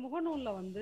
முகநூல்ல வந்து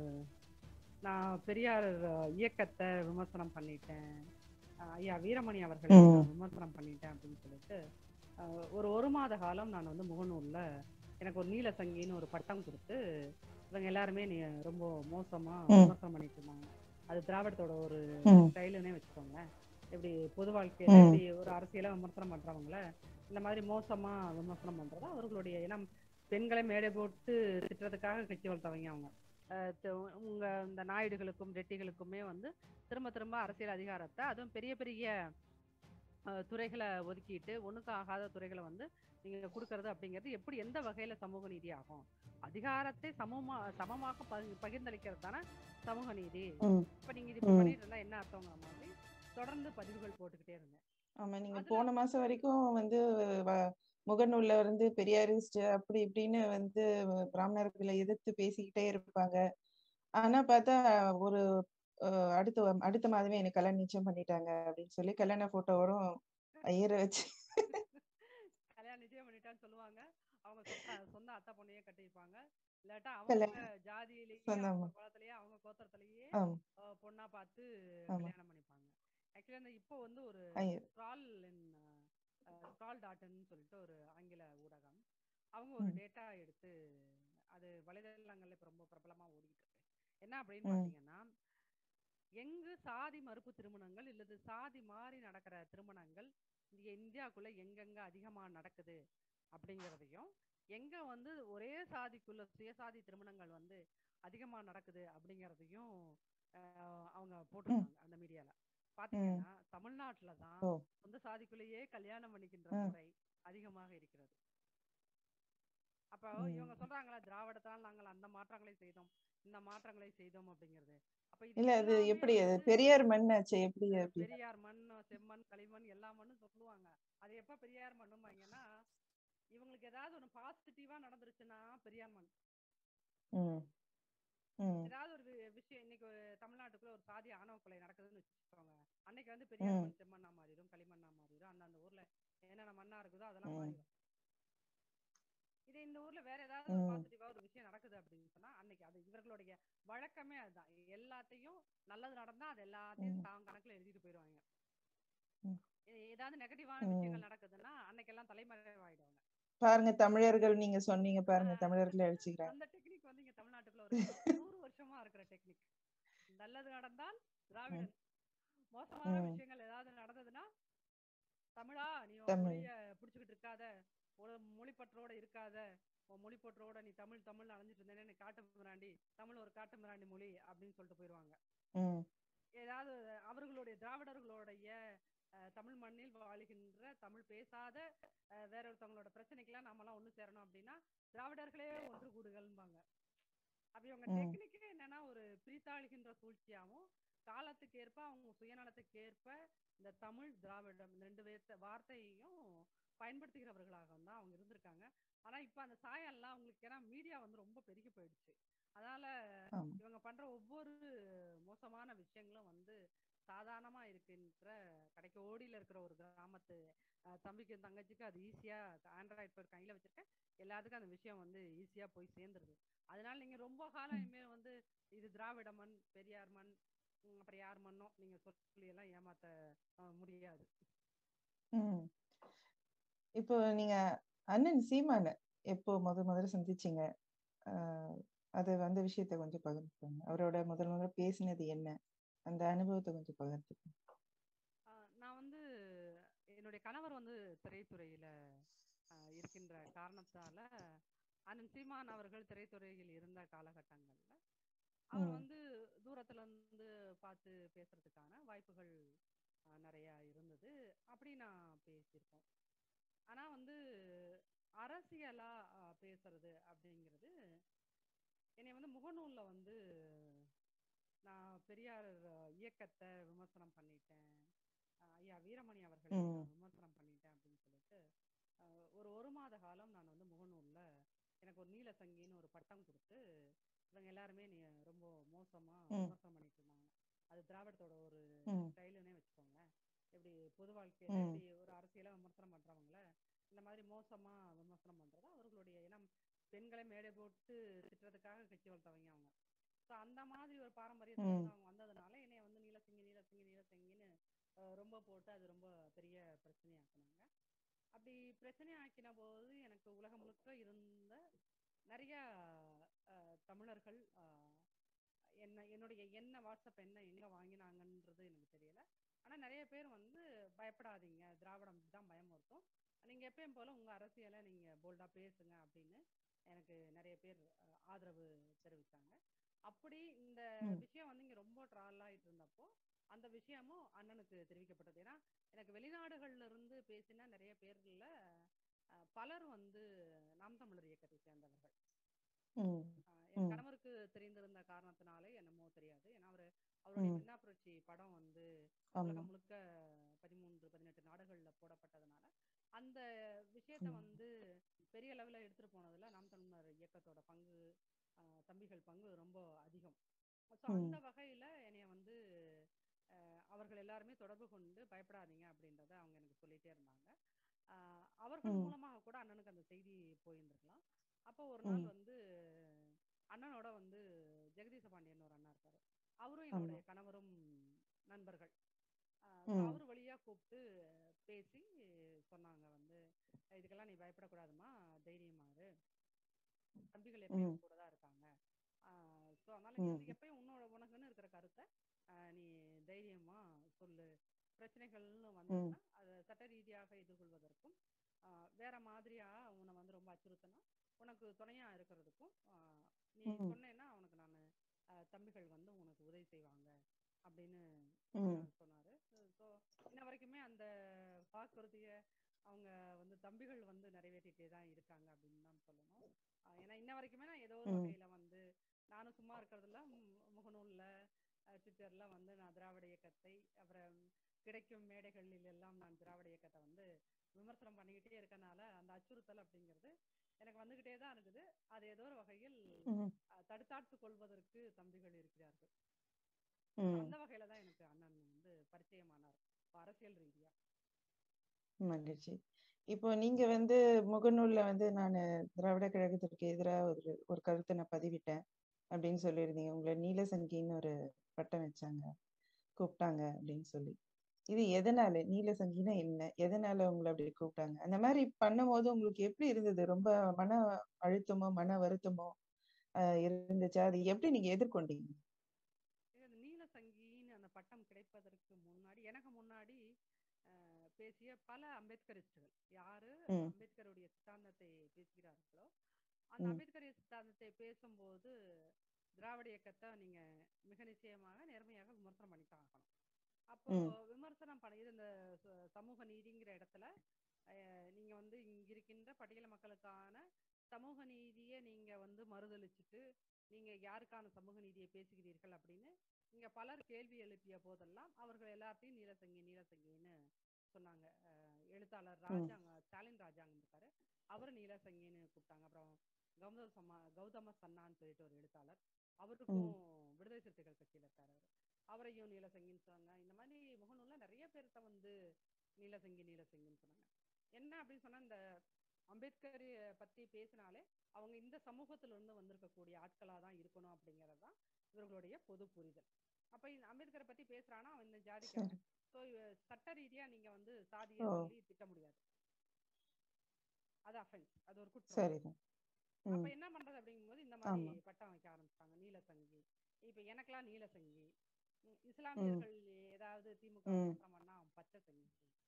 நான் பெரியார் இயக்கத்தை விமர்சனம் பண்ணிட்டேன் அஹ் ஐயா வீரமணி அவர்களை ம். நான் விமர்சனம் பண்ணிட்டேன் அப்படின்னு சொல்லிட்டு அஹ் ஒரு ஒரு மாத காலம் நான் வந்து முகநூல்ல எனக்கு ஒரு நீல சங்கின்னு ஒரு பட்டம் கொடுத்து இவங்க எல்லாருமே நீ ரொம்ப மோசமா ம். விமர்சனம் பண்ணிட்டு இருந்தாங்க அது திராவிடத்தோட ஒரு ம். ஸ்டைலுன்னே வச்சுக்கோங்களேன் எப்படி பொது வாழ்க்கையில ம். எப்படி ஒரு அரசியலை விமர்சனம் பண்றவங்கள இந்த மாதிரி மோசமா விமர்சனம் பண்றது அவர்களுடைய ஏன்னா பெண்களை மேடை போட்டு திட்டுறதுக்காக கட்சி வளர்த்தவங்க அவங்க அஹ் த- உங்க இந்த நாயுடுகளுக்கும் ரெட்டிகளுக்குமே வந்து திரும்ப திரும்ப அரசியல் அதிகாரத்தை அதுவும் பெரிய பெரிய அஹ், துறைகளை ஒதுக்கிட்டு ஒண்ணுக்கு ஆகாத துறைகளை வந்து நீங்க கொடுக்கறது அப்படிங்கிறது எப்படி எந்த வகையில சமூக நீதி ஆகும் அதிகாரத்தை சமமா சமமாக பகிர்- பகிர்ந்தளிக்கிறது தானே சமூக நீதி ம். இப்ப நீங்க இது இப்படி ம். பண்ணிட்டு இருந்தா என்ன அர்த்தங்கிற மாதிரி தொடர்ந்து பதிவுகள் போட்டுக்கிட்டே இருந்தேன் ஆமா நீங்க அதுல- போன மாசம் வரைக்கும் வந்து வ- முகநூல்ல வந்து பெரியாரிஸ்ட் அப்படி இப்படின்னு வந்து பிராமணர்களை எதிர்த்து பேசிக்கிட்டே இருப்பாங்க ஆனா பார்த்தா ஒரு அஹ், அடுத்த வ- அடுத்த மாதமே எனக்கு கல்யாணம் நிச்சயம் பண்ணிட்டாங்க அப்படின்னு சொல்லி கல்யாண போட்டோவோடும் ஐயரை வச்சு கல்யாணம் நிச்சயம் பண்ணிட்டான்னு சொல்லுவாங்க அவங்க சொந்த சொந்த அத்தை பொண்ணையே கட்டிப்பாங்க இல்லாட்டா கல்யாணம் அவங்க ஜாதியிலேயே சொந்தமா. அவங்க குளத்திலேயே அவங்க கோத்திரத்திலேயே ஆமா அஹ், பொண்ணா பார்த்து ஆமா. கல்யாணம் பண்ணிப்பாங்க ஆக்சுவலி அந்த இப்போ வந்து ஒரு ஐயர் ஸ்க்ரால் ஸ்க்ரால் டாட்னு சொல்லிட்டு ஒரு ஆங்கில ஊடகம் அவங்க ஒரு ம். டேட்டா எடுத்து அது வலைதளங்கள்ல இப்ப ரொம்ப பிரபலமா ஓடிட்டு இருக்கு என்ன அப்படின்னு ம். பாத்தீங்கன்னா எங்கு சாதி மறுப்பு திருமணங்கள் இல்லது சாதி மாறி நடக்கிற திருமணங்கள் இங்க இந்தியாக்குள்ள எங்கெங்க அதிகமா நடக்குது அப்படிங்கறதையும் எங்க வந்து ஒரே சாதிக்குள்ள சுயசாதி திருமணங்கள் வந்து அதிகமா நடக்குது அப்படிங்கறதையும் அஹ், அவங்க போட்டிருந்தாங்க அந்த மீடியால பாத்தீங்கன்னா தமிழ்நாட்டுல தான் ஓ சொந்த சாதிக்குள்ளேயே கல்யாணம் பண்ணிக்கின்ற ம். முறை அதிகமாக இருக்கிறது அப்போ ம். இவங்க சொல்றாங்களா திராவிடத்தால் நாங்கள் அந்த மாற்றங்களை செய்தோம் இந்த மாற்றங்களை செய்தோம் அப்படிங்கிறது அப்ப இது இல்ல அது எல்லாமே எப்படி அது வந்து பெரியார் மண்ணாச்சு எப்படி அஹ், அப்படி பெரியார் மண் செம்மண் களிமண் எல்லா மண்ணும் சொல்லுவாங்க அது எப்ப பெரியார் மண்ணும்பாங்கன்னா இவங்களுக்கு ஏதாவது ஒண்ணு பாசிட்டிவா நடந்துருச்சுன்னா பெரியார் மண் ம் ம் ஏதாவது ஒரு வி- விஷயம் இன்னைக்கு ஒரு தமிழ்நாட்டுக்குள்ள ஒரு சாதி ஆணவ கொலை நடக்குதுன்னு வச்சுக்கோங்க அன்னைக்கு வந்து பெரியார் ம். மண் செம்மண்ணா மாறிடும் களிமண்ணா மாறிடும் அந்த அந்த ஊர்ல என்னென்ன மண்ணா இருக்குதோ அதெல்லாம் ம். மாறிடும் இதே இந்த ஊர்ல வேற ஏதாவது ஒரு ம். பாசிட்டிவா ஒரு விஷயம் நடக்குது அப்படின்னு சொன்னா அன்னைக்கு அது இவர்களுடைய வழக்கமே அதுதான் எல்லாத்தையும் நல்லது நடந்தா அது எல்லாத்தையும் ம். தான் கணக்குல எழுதிட்டு போயிடுவாங்க ம். ஏ- ஏதாவது நெகட்டிவான ம். விஷயங்கள் நடக்குதுன்னா அன்னைக்கெல்லாம் தலைமறைவாயிடுவாங்க பாருங்க தமிழர்கள் நீங்க சொன்னீங்க பாருங்க ஆஹ் தமிழர்களை அழிச்சுக்கிறாங்க அந்த டெக்னிக் வந்து இங்க தமிழ்நாட்டுக்குள்ள ஒரு நூறு வருஷமா இருக்கிற டெக்னிக் நல்லது நடந்தால் திராவிடன் மோசமான ம். விஷயங்கள் ஏதாவது நடந்ததுன்னா தமிழா நீ உன் தமிழ். மொழிய புடிச்சுக்கிட்டு இருக்காத ஒரு மொழிப்பற்றோட இருக்காத உன் மொழிப்பற்றோட நீ தமிழ் தமிழ் அலைஞ்சிட்டு இருந்தேனே நீ காட்டு மிராண்டி தமிழ் ஒரு காட்டு மிராண்டி மொழி அப்படின்னு சொல்லிட்டு போயிடுவாங்க ம் ஏதாவது அவர்களுடைய திராவிடர்களுடைய அஹ், தமிழ் மண்ணில் வாழுகின்ற தமிழ் பேசாத அஹ், வேற ஒருத்தவங்களோட பிரச்சனைக்கெல்லாம் நாமெல்லாம் ஒண்ணு சேரணும் அப்படின்னா திராவிடர்களே ஒன்று கூடுகள்பாங்க அப்ப இவங்க ம். டெக்னிக்கே என்னன்னா ஒரு பிரித்தாளுகின்ற சூழ்ச்சியாவும் காலத்துக்கு ஏற்ப அவங்க சுயநலத்துக்கு ஏற்ப இந்த தமிழ் திராவிடம் இந்த ரெண்டு வேத்த வார்த்தையையும் பயன்படுத்துகிறவர்களாக தான் அவங்க இருந்திருக்காங்க ஆனா இப்ப அந்த சாயம்லாம் அவங்களுக்கு ஏன்னா மீடியா வந்து ரொம்ப பெருகி போயிடுச்சு அதனால ஆமா இவங்க பண்ற ஒவ்வொரு மோசமான விஷயங்களும் வந்து சாதாரணமா இருக்கின்ற கடைக்கு ஓடியில இருக்கிற ஒரு கிராமத்து அஹ், தம்பிக்கும் தங்கச்சிக்கும் அது ஈஸியா ஆண்ட்ராய்டு போய் கையில வச்சிருக்கேன் எல்லாத்துக்கும் அந்த விஷயம் வந்து ஈஸியா போய் சேர்ந்துருது அதனால நீங்க ரொம்ப காலம் இனிமேல் வந்து இது திராவிட மண் பெரியார் மண் உம், அப்புறம் யார் மண்ணோ நீங்க சொல்லி எல்லாம் ஏமாத்த அஹ், முடியாது ம் இப்போ நீங்க அண்ணன் சீமான எப்போ முத முதல்ல சந்திச்சீங்க ஆஹ் அது அந்த விஷயத்த கொஞ்சம் பகிர்ந்துக்கோங்க அவரோட முதல் முதல்ல பேசினது என்ன அந்த அனுபவத்தை கொஞ்சம் பகிர்ந்துக்கோங்க ஆஹ் நான் வந்து என்னுடைய கணவர் வந்து திரைத்துறையில ஆஹ் இருக்கின்ற காரணத்தால அண்ணன் சீமான் அவர்கள் திரைத்துறையில் இருந்த காலகட்டங்கள்ல அவர் ம். வந்து தூரத்துல இருந்து பார்த்து பேசுறதுக்கான வாய்ப்புகள் ஆஹ் நிறைய இருந்தது அப்படி நான் பேசியிருக்கோம் ஆனா வந்து அரசியலா ஆஹ் பேசுறது அப்படிங்கிறது என்னை வந்து முகநூல்ல வந்து நான் பெரியார் அஹ், இயக்கத்தை விமர்சனம் பண்ணிட்டேன் அஹ், ஐயா வீரமணி அவர்களை ம். நான் விமர்சனம் பண்ணிட்டேன் அப்படின்னு சொல்லிட்டு அஹ், ஒரு ஒரு மாத காலம் நான் வந்து முகநூல்ல எனக்கு ஒரு நீல சங்கின்னு ஒரு பட்டம் கொடுத்து இவங்க எல்லாருமே நீ ரொம்ப மோசமா ம். விமர்சனம் பண்ணிட்டு இருந்தாங்க அது திராவிடத்தோட ஒரு ம். ஸ்டைலுன்னே வச்சுக்கோங்களேன் எப்படி பொது வாழ்க்கையில ம். எப்படி ஒரு அரசியலை விமர்சனம் பண்றவங்கள இந்த மாதிரி மோசமா விமர்சனம் பண்றது அவர்களுடைய ஏன்னா பெண்களை மேடை போட்டு திட்டுறதுக்காக கட்சி வளர்த்தவங்க அவங்க ஸோ அந்த மாதிரி ஒரு பாரம்பரியத்துல ம் இருந்து அவங்க வந்ததுனால என்னைய வந்து நீலசிங்கி நீலசிங்கி நீலசிங்கின்னு அஹ், ரொம்ப போட்டு அது ரொம்ப பெரிய பிரச்சனையாக்குனாங்க அப்படி பிரச்சனை ஆக்கின போது எனக்கு உலகம் முழுக்க இருந்த நிறைய அஹ், தமிழர்கள் அஹ், என்ன என்னுடைய என்ன வாட்ஸ்அப் என்ன எங்க வாங்கினாங்கன்றது எனக்கு தெரியல ஆனா நிறைய பேர் வந்து பயப்படாதீங்க திராவிடம் தான் பயமுறுத்தும் நீங்க எப்பயும் போல உங்க அரசியலை நீங்க போல்டா பேசுங்க அப்படின்னு எனக்கு நிறைய பேர் அஹ், ஆதரவு தெரிவிச்சாங்க அப்படி இந்த ம் விஷயம் வந்து இங்க ரொம்ப ட்ரால் ஆயிட்டு இருந்தப்போ அந்த விஷயமும் அண்ணனுக்கு தெரிவிக்கப்பட்டது ஏன்னா எனக்கு வெளிநாடுகள்ல இருந்து பேசின நிறைய பேர்ல அஹ், பலர் வந்து நாம் தமிழர் இயக்கத்தை சேர்ந்தவர்கள் ம் ஆஹ் என் ம் கணவருக்கு தெரிந்திருந்த காரணத்தினாலே என்னமோ தெரியாது ஏன்னா அவரு அவருடைய ம் மின்னா புரட்சி படம் வந்து ஆமா உலகம் முழுக்க பதிமூன்று பதினெட்டு நாடுகள்ல போடப்பட்டதுனால அந்த விஷயத்த ம் வந்து பெரிய லெவல்ல எடுத்துட்டு போனதுல நாம் தமிழர் இயக்கத்தோட பங்கு ஆஹ் தம்பிகள் பங்கு ரொம்ப அதிகம் ஸோ அந்த ம் வகையில என்னைய வந்து அஹ் அவர்கள் எல்லாருமே தொடர்பு கொண்டு பயப்படாதீங்க அப்படின்றத அவங்க எனக்கு சொல்லிட்டே இருந்தாங்க ஆஹ் அவர்கள் ம் மூலமாக கூட அண்ணனுக்கு அந்த செய்தி போயிருந்திருக்கலாம் அப்போ ஒரு நாள் ம் வந்து அண்ணனோட வந்து ஜெகதீச பாண்டியன் ஒரு அண்ணா இருக்காரு அவரும் ஆமா என்னுடைய கணவரும் நண்பர்கள் ஸோ ம் அவர் வழியா கூப்பிட்டு பேசி சொன்னாங்க வந்து இதுக்கெல்லாம் நீ பயப்படக்கூடாதுமா தைரியமா இரு தம்பிகள் எப்பயும் ம் உன் கூட தான் இருக்காங்க ஸோ அதனால நீ வந்து ம் எப்பயும் உன்னோட உனக்குன்னு இருக்கிற கருத்தை ஆஹ் நீ தைரியமா சொல்லு பிரச்சனைகள்னு ம் வந்ததுன்னா அதை சட்ட ரீதியாக எதிர்கொள்வதற்கும் ஆஹ் வேற மாதிரியா உன்னை வந்து ரொம்ப அச்சுறுத்தினா உனக்கு துணையா இருக்கிறதுக்கும் ஆஹ் நீ ம் சொன்னேன்னா உனக்கு நான் தம்பிகள் வந்து உனக்கு உதவி செய்வாங்க அப்படின்னு ம் அண்ணன் சொன்னாரு ஸோ இன்ன வரைக்குமே அந்த வாக்குறுதியை அவங்க வந்து தம்பிகள் வந்து நிறைவேற்றிட்டே தான் இருக்காங்க அப்படின்னு தான் சொல்லணும் ஆஹ் ஏன்னா இன்ன வரைக்குமே நான் ஏதோ ஒரு ம் வகையில வந்து நானும் சும்மா இருக்கிறதுல மு- முகநூல்ல அஹ் ட்விட்டர்ல வந்து நான் திராவிட இயக்கத்தை அப்புறம் கிடைக்கும் மேடைகளில் எல்லாம் நான் திராவிட இயக்கத்தை வந்து விமர்சனம் பண்ணிக்கிட்டே இருக்கனால அந்த அச்சுறுத்தல் அப்படிங்கிறது எனக்கு வந்துகிட்டே தான் இருக்குது அது ஏதோ ஒரு வகையில் ம் அஹ், தடுத்தாட்சி கொள்வதற்கு தம்பிகள் இருக்கிறார்கள் ம் அந்த வகையில தான் எனக்கு அண்ணன் வந்து பரிச்சயமானார் இப்ப அரசியல் ரீதியா மகிழ்ச்சி இப்போ நீங்க வந்து முகநூல்ல வந்து நான் திராவிட கழகத்திற்கு எதிராக ஒரு ஒரு கருத்தை நான் பதிவிட்டேன் அப்படின்னு சொல்லியிருந்தீங்க உங்களை நீலசங்கின்னு ஒரு பட்டம் வச்சாங்க கூப்பிட்டாங்க அப்படின்னு சொல்லி இது எதனால நீலசங்கினா என்ன எதனால உங்களை அப்படி கூப்பிட்டாங்க அந்த மாதிரி பண்ணும்போது உங்களுக்கு எப்படி இருந்தது ரொம்ப மன அழுத்தமோ மன வருத்தமோ ஆஹ் இருந்துச்சா அது எப்படி நீங்க எதிர்கொண்டீங்க இது அந்த நீல சங்கின்னு அந்த பட்டம் கிடைப்பதற்கு முன்னாடி எனக்கு முன்னாடி அஹ், பேசிய பல அம்பேத்கரிஸ்டுகள் யாரு ம் அம்பேத்கருடைய சித்தாந்தத்தை பேசுகிறார்களோ அந்த ம் அம்பேத்கரிய சித்தாந்தத்தை பேசும்போது திராவிட இயக்கத்தை நீங்க மிக நிச்சயமாக நேர்மையாக விமர்சனம் பண்ணித்தான் ஆகணும் அப்போ ம் விமர்சனம் பண்ணி இது இந்த ச- சமூக நீதிங்கிற இடத்துல அஹ், நீங்க வந்து இங்க இருக்கின்ற பட்டியல மக்களுக்கான சமூக நீதியை நீங்க வந்து மறுதலிச்சுட்டு நீங்க யாருக்கான சமூக நீதியை பேசுகிறீர்கள் அப்படின்னு இங்க பலர் கேள்வி எழுப்பிய போதெல்லாம் அவர்கள் எல்லாத்தையும் நீலசங்கி நீலசங்கின்னு சொன்னாங்க அஹ், எழுத்தாளர் ம் ராஜாங்க ஸ்டாலின் ராஜாங்க இருக்காரு அவர் நீலசங்கின்னு கூப்பிட்டாங்க அப்புறம் கௌதம சம்மா கௌதம சன்னான்னு சொல்லிட்டு ஒரு எழுத்தாளர் அவருக்கும் ம் விடுதலை சிறுத்தைகள் கட்சியில இருக்காரு அவரு அவரையும் நீலசங்கின்னு சொன்னாங்க இந்த மாதிரி முகநூல்ல நிறைய பேர்த்த வந்து நீலசங்கி நீலசங்கின்னு சொன்னாங்க என்ன அப்படின்னு சொன்னா இந்த அம்பேத்கர் பத்தி பேசினாலே அவங்க இந்த சமூகத்துல இருந்து வந்திருக்கக்கூடிய ஆட்களா தான் இருக்கணும் அப்படிங்கறது தான் இவர்களுடைய பொது புரிதல் அப்ப இந்த அம்பேத்கரை பத்தி பேசுறானா அவன் இந்த சரி ஜாதிக்காரன் ஸோ சட்ட ரீதியா நீங்க வந்து சாதியை ஓ சொல்லி திட்ட முடியாது அது அஃபென்ஸ் அது ஒரு குற்றம் சரிதான் அப்ப ம் என்ன பண்றது அப்படிங்கும்போது இந்த மாதிரி ஆமா பட்டம் வைக்க ஆரம்பிச்சிட்டாங்க நீலசங்கி இப்ப எனக்கெல்லாம் நீலசங்கி உம் ம் இஸ்லாமியர்கள் ஏதாவது திமுக ம் விமர்சனம் பண்ணா அவன் பச்சை சங்கி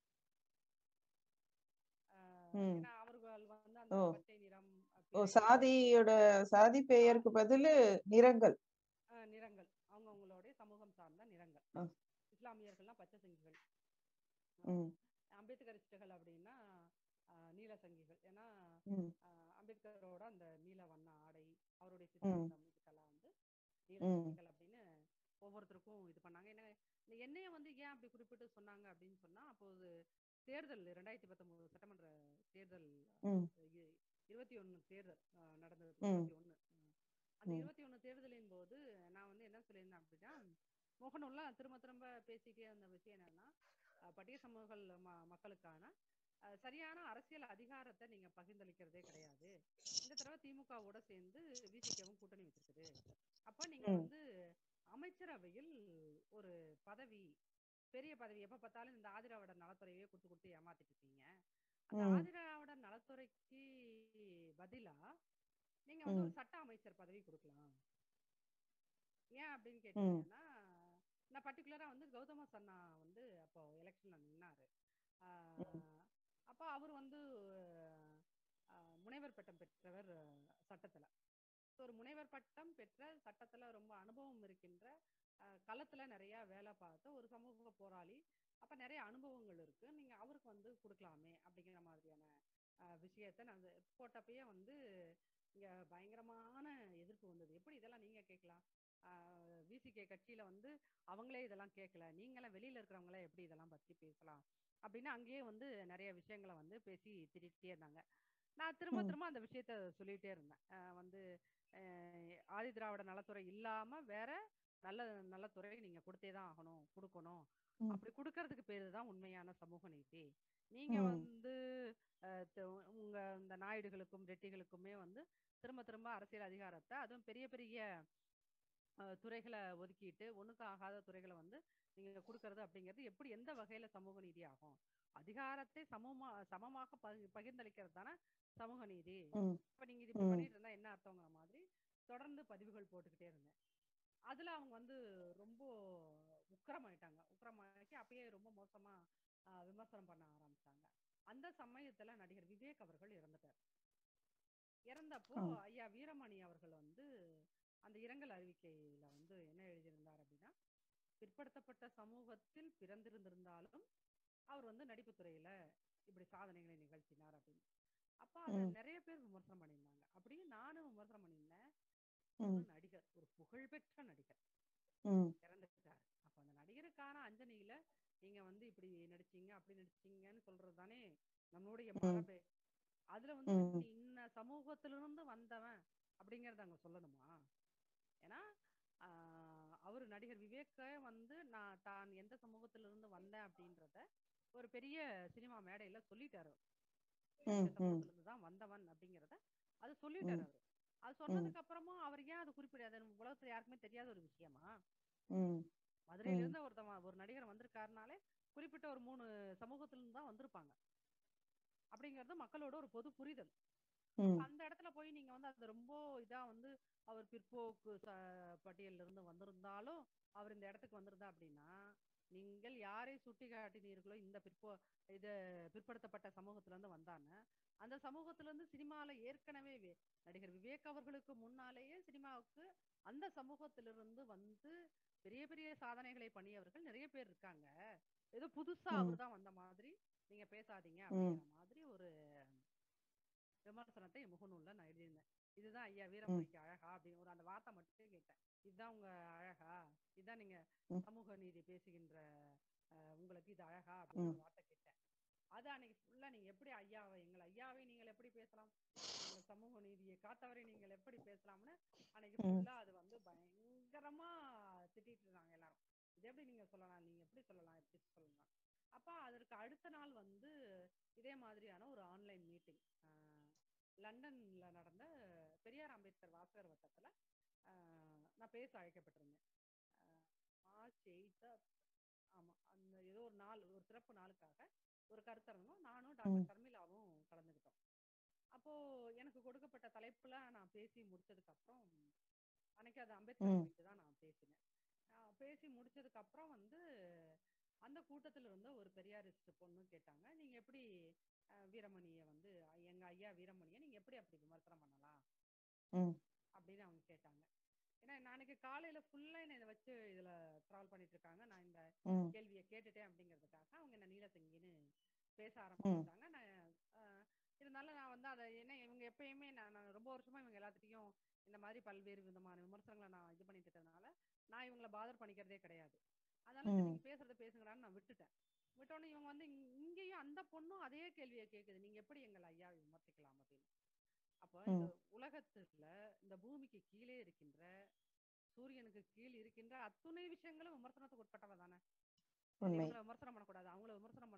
ஆஹ் ம் ஏன்னா அவர்கள் வந்து ஓ அந்த பச்சை நிறம் அஹ் ஓ பிறை நிறம் சாதியோட சாதி ஆஹ் பெயருக்கு பதிலு நிறங்கள் ஆஹ் நிறங்கள் அவங்க அவங்களுடைய சமூகம் சார்ந்த நிறங்கள் ஆ, இஸ்லாமியர்கள்லாம் பச்சை சங்கிகள் ம் ஆஹ் அம்பேத்கரிஸ்டுகள் அப்படின்னா ஆஹ் நீல சங்கிகள் ஏன்னா ம் ஆஹ் அம்பேத்கரோட அந்த நீல வண்ண ஆடை அவருடைய ம் சித்தாந்தம் இதுக்கெல்லாம் வந்து நீல ம் சங்கிகள் அப்படின்னு ஒவ்வொருத்தருக்கும் இது பண்ணாங்க என்ன இந்த எண்ணெயை வந்து ஏன் அப்படி குறிப்பிட்டு சொன்னாங்க அப்படின்னு சொன்னா அப்போது தேர்தல் ரெண்டாயிரத்தி பத்தொன்பது சட்டமன்ற தேர்தல் ம் இ- இருபத்தி ஒண்ணு தேர்தல் ஆஹ் நடந்தது ம் இருபத்தி ஒண்ணு அந்த ம் இருபத்தி ஒண்ணு தேர்தலின் போது நான் வந்து என்ன சொல்லியிருந்தேன் அப்படின்னா முகநூல்ல திரும்ப திரும்ப பேசிட்டே இருந்த விஷயம் என்னன்னா அஹ் பட்டிய சமூக ம மக்களுக்கான அஹ், சரியான அரசியல் அதிகாரத்தை நீங்க பகிர்ந்தளிக்கிறதே கிடையாது இந்த தடவை திமுகவோட சேர்ந்து விசிகவும் கூட்டணி வச்சிருக்குது அப்ப நீங்க ம். வந்து அமைச்சரவையில் ஒரு பதவி பெரிய பதவி எப்ப பார்த்தாலும் இந்த ஆதிராவிட நலத்துறையே கொடுத்து கொடுத்து ஏமாத்திட்டு இருக்கீங்க அந்த ம். ஆதிராவிட நலத்துறைக்கு பதிலா நீங்க வந்து ஒரு ம். சட்ட அமைச்சர் பதவி கொடுக்கலாம் ஏன் அப்படின்னு கேட்டீங்கன்னா நான் பர்டிகுலரா வந்து கௌதம சன்னா வந்து அப்போ எலெக்ஷன்ல நின்னாரு ஆஹ் அப்போ அவர் வந்து ஆஹ் முனைவர் பட்டம் பெற்றவர் ஆஹ் சட்டத்துல So, ஒரு முனைவர் பட்டம் பெற்ற சட்டத்துல ரொம்ப அனுபவம் இருக்கின்ற ஆஹ் களத்துல நிறைய வேலை பார்த்த ஒரு சமூக போராளி அப்ப நிறைய அனுபவங்கள் இருக்கு நீங்க அவருக்கு வந்து கொடுக்கலாமே அப்படிங்கிற மாதிரியான ஆஹ் விஷயத்த நான் அது போட்டப்பயே வந்து இங்க பயங்கரமான எதிர்ப்பு வந்தது எப்படி இதெல்லாம் நீங்க கேட்கலாம் விசிகே கட்சியில வந்து அவங்களே இதெல்லாம் கேட்கல நீங்களாம் வெளியில இருக்கிறவங்களே எப்படி இதெல்லாம் பத்தி பேசலாம் அப்படின்னு அங்கேயே வந்து நிறைய விஷயங்களை வந்து பேசி திட்டிகிட்டே இருந்தாங்க நான் திரும்ப ம். திரும்ப அந்த விஷயத்த சொல்லிட்டே இருந்தேன் ஆஹ் வந்து ஆஹ் ஆதி திராவிட நலத்துறை இல்லாம வேற நல்ல நல்ல துறை நீங்க கொடுத்தே தான் ஆகணும் கொடுக்கணும் ம். அப்படி கொடுக்கறதுக்கு பேரு தான் உண்மையான சமூக நீதி நீங்க ம். வந்து ஆஹ் த- உங்க இந்த நாயுடுகளுக்கும் ரெட்டிகளுக்குமே வந்து திரும்ப திரும்ப அரசியல் அதிகாரத்தை அதுவும் பெரிய பெரிய ஆஹ் துறைகளை ஒதுக்கிட்டு ஒண்ணுக்கு ஆகாத துறைகளை வந்து நீங்க கொடுக்கறது அப்படிங்கிறது எப்படி எந்த வகையில சமூக நீதி ஆகும் அதிகாரத்தை சமமா சமமாக பகி- பகிர்ந்தளிக்கிறது தானே சமூக நீதி ம். இப்ப நீங்க இது இப்படி ம். பண்ணிட்டு இருந்தா என்ன அர்த்தங்கிற மாதிரி தொடர்ந்து பதிவுகள் போட்டுக்கிட்டே இருந்தேன் அதுல அவங்க வந்து ரொம்ப உக்கிரமாயிட்டாங்க உக்கிரமாக்கி அப்பயே ரொம்ப மோசமா ஆஹ் விமர்சனம் பண்ண ஆரம்பிச்சாங்க அந்த சமயத்துல நடிகர் விவேக் அவர்கள் இறந்துட்டார் இறந்தப்போ ஆ. ஐயா வீரமணி அவர்கள் வந்து அந்த இரங்கல் அறிவிக்கையில வந்து என்ன எழுதியிருந்தார் அப்படின்னா பிற்படுத்தப்பட்ட சமூகத்தில் பிறந்திருந்திருந்தாலும் அவர் வந்து நடிப்பு துறையில இப்படி சாதனைகளை நிகழ்த்தினார் அப்படின்னு அப்ப அத ம். நிறைய பேர் விமர்சனம் பண்ணியிருந்தாங்க அப்படியே நானும் விமர்சனம் பண்ணியிருந்தேன் ம். ஒரு நடிகர் ஒரு புகழ்பெற்ற நடிகர் ம். இறந்துட்டாரு அப்ப அந்த நடிகருக்கான அஞ்சலியில நீங்க வந்து இப்படி நடிச்சீங்க அப்படி நடிச்சீங்கன்னு சொல்றது தானே நம்மளுடைய ம். மரபு அதுல வந்து ம். நீ இன்ன சமூகத்திலிருந்து வந்தவன் அப்படிங்கறத அங்க சொல்லணுமா ஏன்னா ஆஹ் அவரு நடிகர் விவேக்க வந்து நான் தான் எந்த சமூகத்திலிருந்து வந்தேன் அப்படின்றத ஒரு பெரிய சினிமா மேடையில சொல்லிட்டாரு ம். இந்த ம். சமூகத்திலிருந்து தான் வந்தவன் அப்படிங்கறத அது சொல்லிட்டாரு ம். அவரு அது சொன்னதுக்கு அப்புறமும் அவர் ஏன் அது குறிப்பிடாது நம்ம உலகத்துல யாருக்குமே தெரியாத ஒரு விஷயமா ம். மதுரையில ம். இருந்து ஒருத்தவன் ஒரு நடிகர் வந்திருக்காருனாலே குறிப்பிட்ட ஒரு மூணு சமூகத்துல இருந்து தான் வந்திருப்பாங்க அப்படிங்கிறது மக்களோட ஒரு பொது புரிதல் ம். அந்த இடத்துல போய் நீங்க வந்து அது ரொம்ப இதா வந்து அவர் பிற்போக்கு ச- பட்டியல்ல இருந்து வந்திருந்தாலும் அவர் இந்த இடத்துக்கு வந்திருந்தா அப்படின்னா நீங்கள் யாரை சுட்டி காட்டினீர்களோ இந்த பிற்போ இது பிற்படுத்தப்பட்ட சமூகத்துல இருந்து வந்தான்னு அந்த சமூகத்துல இருந்து சினிமால ஏற்கனவே வே- நடிகர் விவேக் அவர்களுக்கு முன்னாலேயே சினிமாவுக்கு அந்த சமூகத்திலிருந்து வந்து பெரிய பெரிய சாதனைகளை பண்ணியவர்கள் நிறைய பேர் இருக்காங்க ஏதோ புதுசா ம். அவர்தான் வந்த மாதிரி நீங்க பேசாதீங்க அப்படிங்கிற மாதிரி ஒரு விமர்சனத்தை என் முகநூல்ல நான் எழுதியிருந்தேன் இதுதான் ஐயா வீரமணிக்கு அழகா அப்படின்னு ஒரு அந்த வார்த்தை மட்டும் கேட்டேன் இதுதான் உங்க அழகா இதுதான் நீங்க ம். சமூக நீதி பேசுகின்ற அஹ், உங்களுக்கு இது அழகா அப்படின்னு ம். ஒரு வார்த்தை கேட்டேன் அது அன்னைக்கு ஃபுல்லா நீங்க எப்படி ஐயாவை எங்கள் ஐயாவை நீங்கள் எப்படி பேசலாம் எங்கள் சமூக நீதியை காத்தவரை நீங்கள் எப்படி பேசலாம்னு அன்னைக்கு ம். ஃபுல்லா அது வந்து பயங்கரமா திட்டிட்டு இருந்தாங்க எல்லாரும் இது எப்படி நீங்க சொல்லலாம் நீங்க எப்படி சொல்லலாம் எப்படி சொல்லலாம் அப்ப அதற்கு அடுத்த நாள் வந்து இதே மாதிரியான ஒரு ஆன்லைன் மீட்டிங் லண்டன்ல நடந்த பெரியார் அம்பேத்கர் வாசகர் வட்டத்துல ஆஹ் நான் பேச அழைக்கப்பட்டிருந்தேன் ஆஹ் மார்ச் எயித்த ஆமா அந்த ஏதோ ஒரு நாள் ஒரு சிறப்பு நாளுக்காக ஒரு கருத்தரங்கம் நானும் டாக்டர் ஷர்மிளாவும் கலந்துக்கிட்டோம் அப்போ எனக்கு கொடுக்கப்பட்ட தலைப்புல நான் பேசி முடிச்சதுக்கு அப்புறம் அன்னைக்கு அது அம்பேத்கர் ம். குறித்து தான் நான் பேசினேன் ஆஹ் பேசி முடிச்சதுக்கு அப்புறம் வந்து அந்த கூட்டத்துல இருந்த ஒரு பெரியாரிஸ்ட் பொண்ணு கேட்டாங்க நீங்க எப்படி ஆஹ் வீரமணியை வந்து எங்க ஐயா வீரமணியை நீங்க எப்படி அப்படி விமர்சனம் பண்ணலாம் ம். அப்படின்னு அவங்க கேட்டாங்க ஏன்னா நாளைக்கு காலையில ஃபுல்லா என்ன இதை வச்சு இதுல ட்ராவல் பண்ணிட்டு இருக்காங்க நான் இந்த ம். கேள்வியை கேட்டுட்டேன் அப்படிங்கிறதுக்காக அவங்க என்ன நீலசங்கின்னு பேச ஆரம்பிச்சுட்டாங்க நான் ஆஹ், இருந்தாலும் நான் வந்து அதை என்ன இவங்க எப்பயுமே நான் நான் ரொம்ப வருஷமா இவங்க எல்லாத்துட்டையும் இந்த மாதிரி பல்வேறு விதமான விமர்சனங்களை நான் இது பண்ணிட்டு இருக்கறதுனால நான் இவங்கள பாதர் பண்ணிக்கிறதே கிடையாது அதனால சரி, ம். நீங்க பேசுறத பேசுங்கடான்னு நான் விட்டுட்டேன் விட்டோன்னே இவங்க வந்து இங்க- இங்கேயும் அந்த பொண்ணும் அதே கேள்வியை கேக்குது நீங்க எப்படி எங்களை ஐயாவை விமர்சிக்கலாம் அப்படின்னு அப்போ இந்த உலகத்துல இந்த பூமிக்கு கீழே இருக்கின்ற சூரியனுக்கு கீழ் இருக்கின்ற அத்துணை விஷயங்களும் விமர்சனத்துக்கு உட்பட்டவ தானே உண்மை இவங்களை விமர்சனம் பண்ணக்கூடாது அவங்கள விமர்சனம் பண்ணக்கூடாது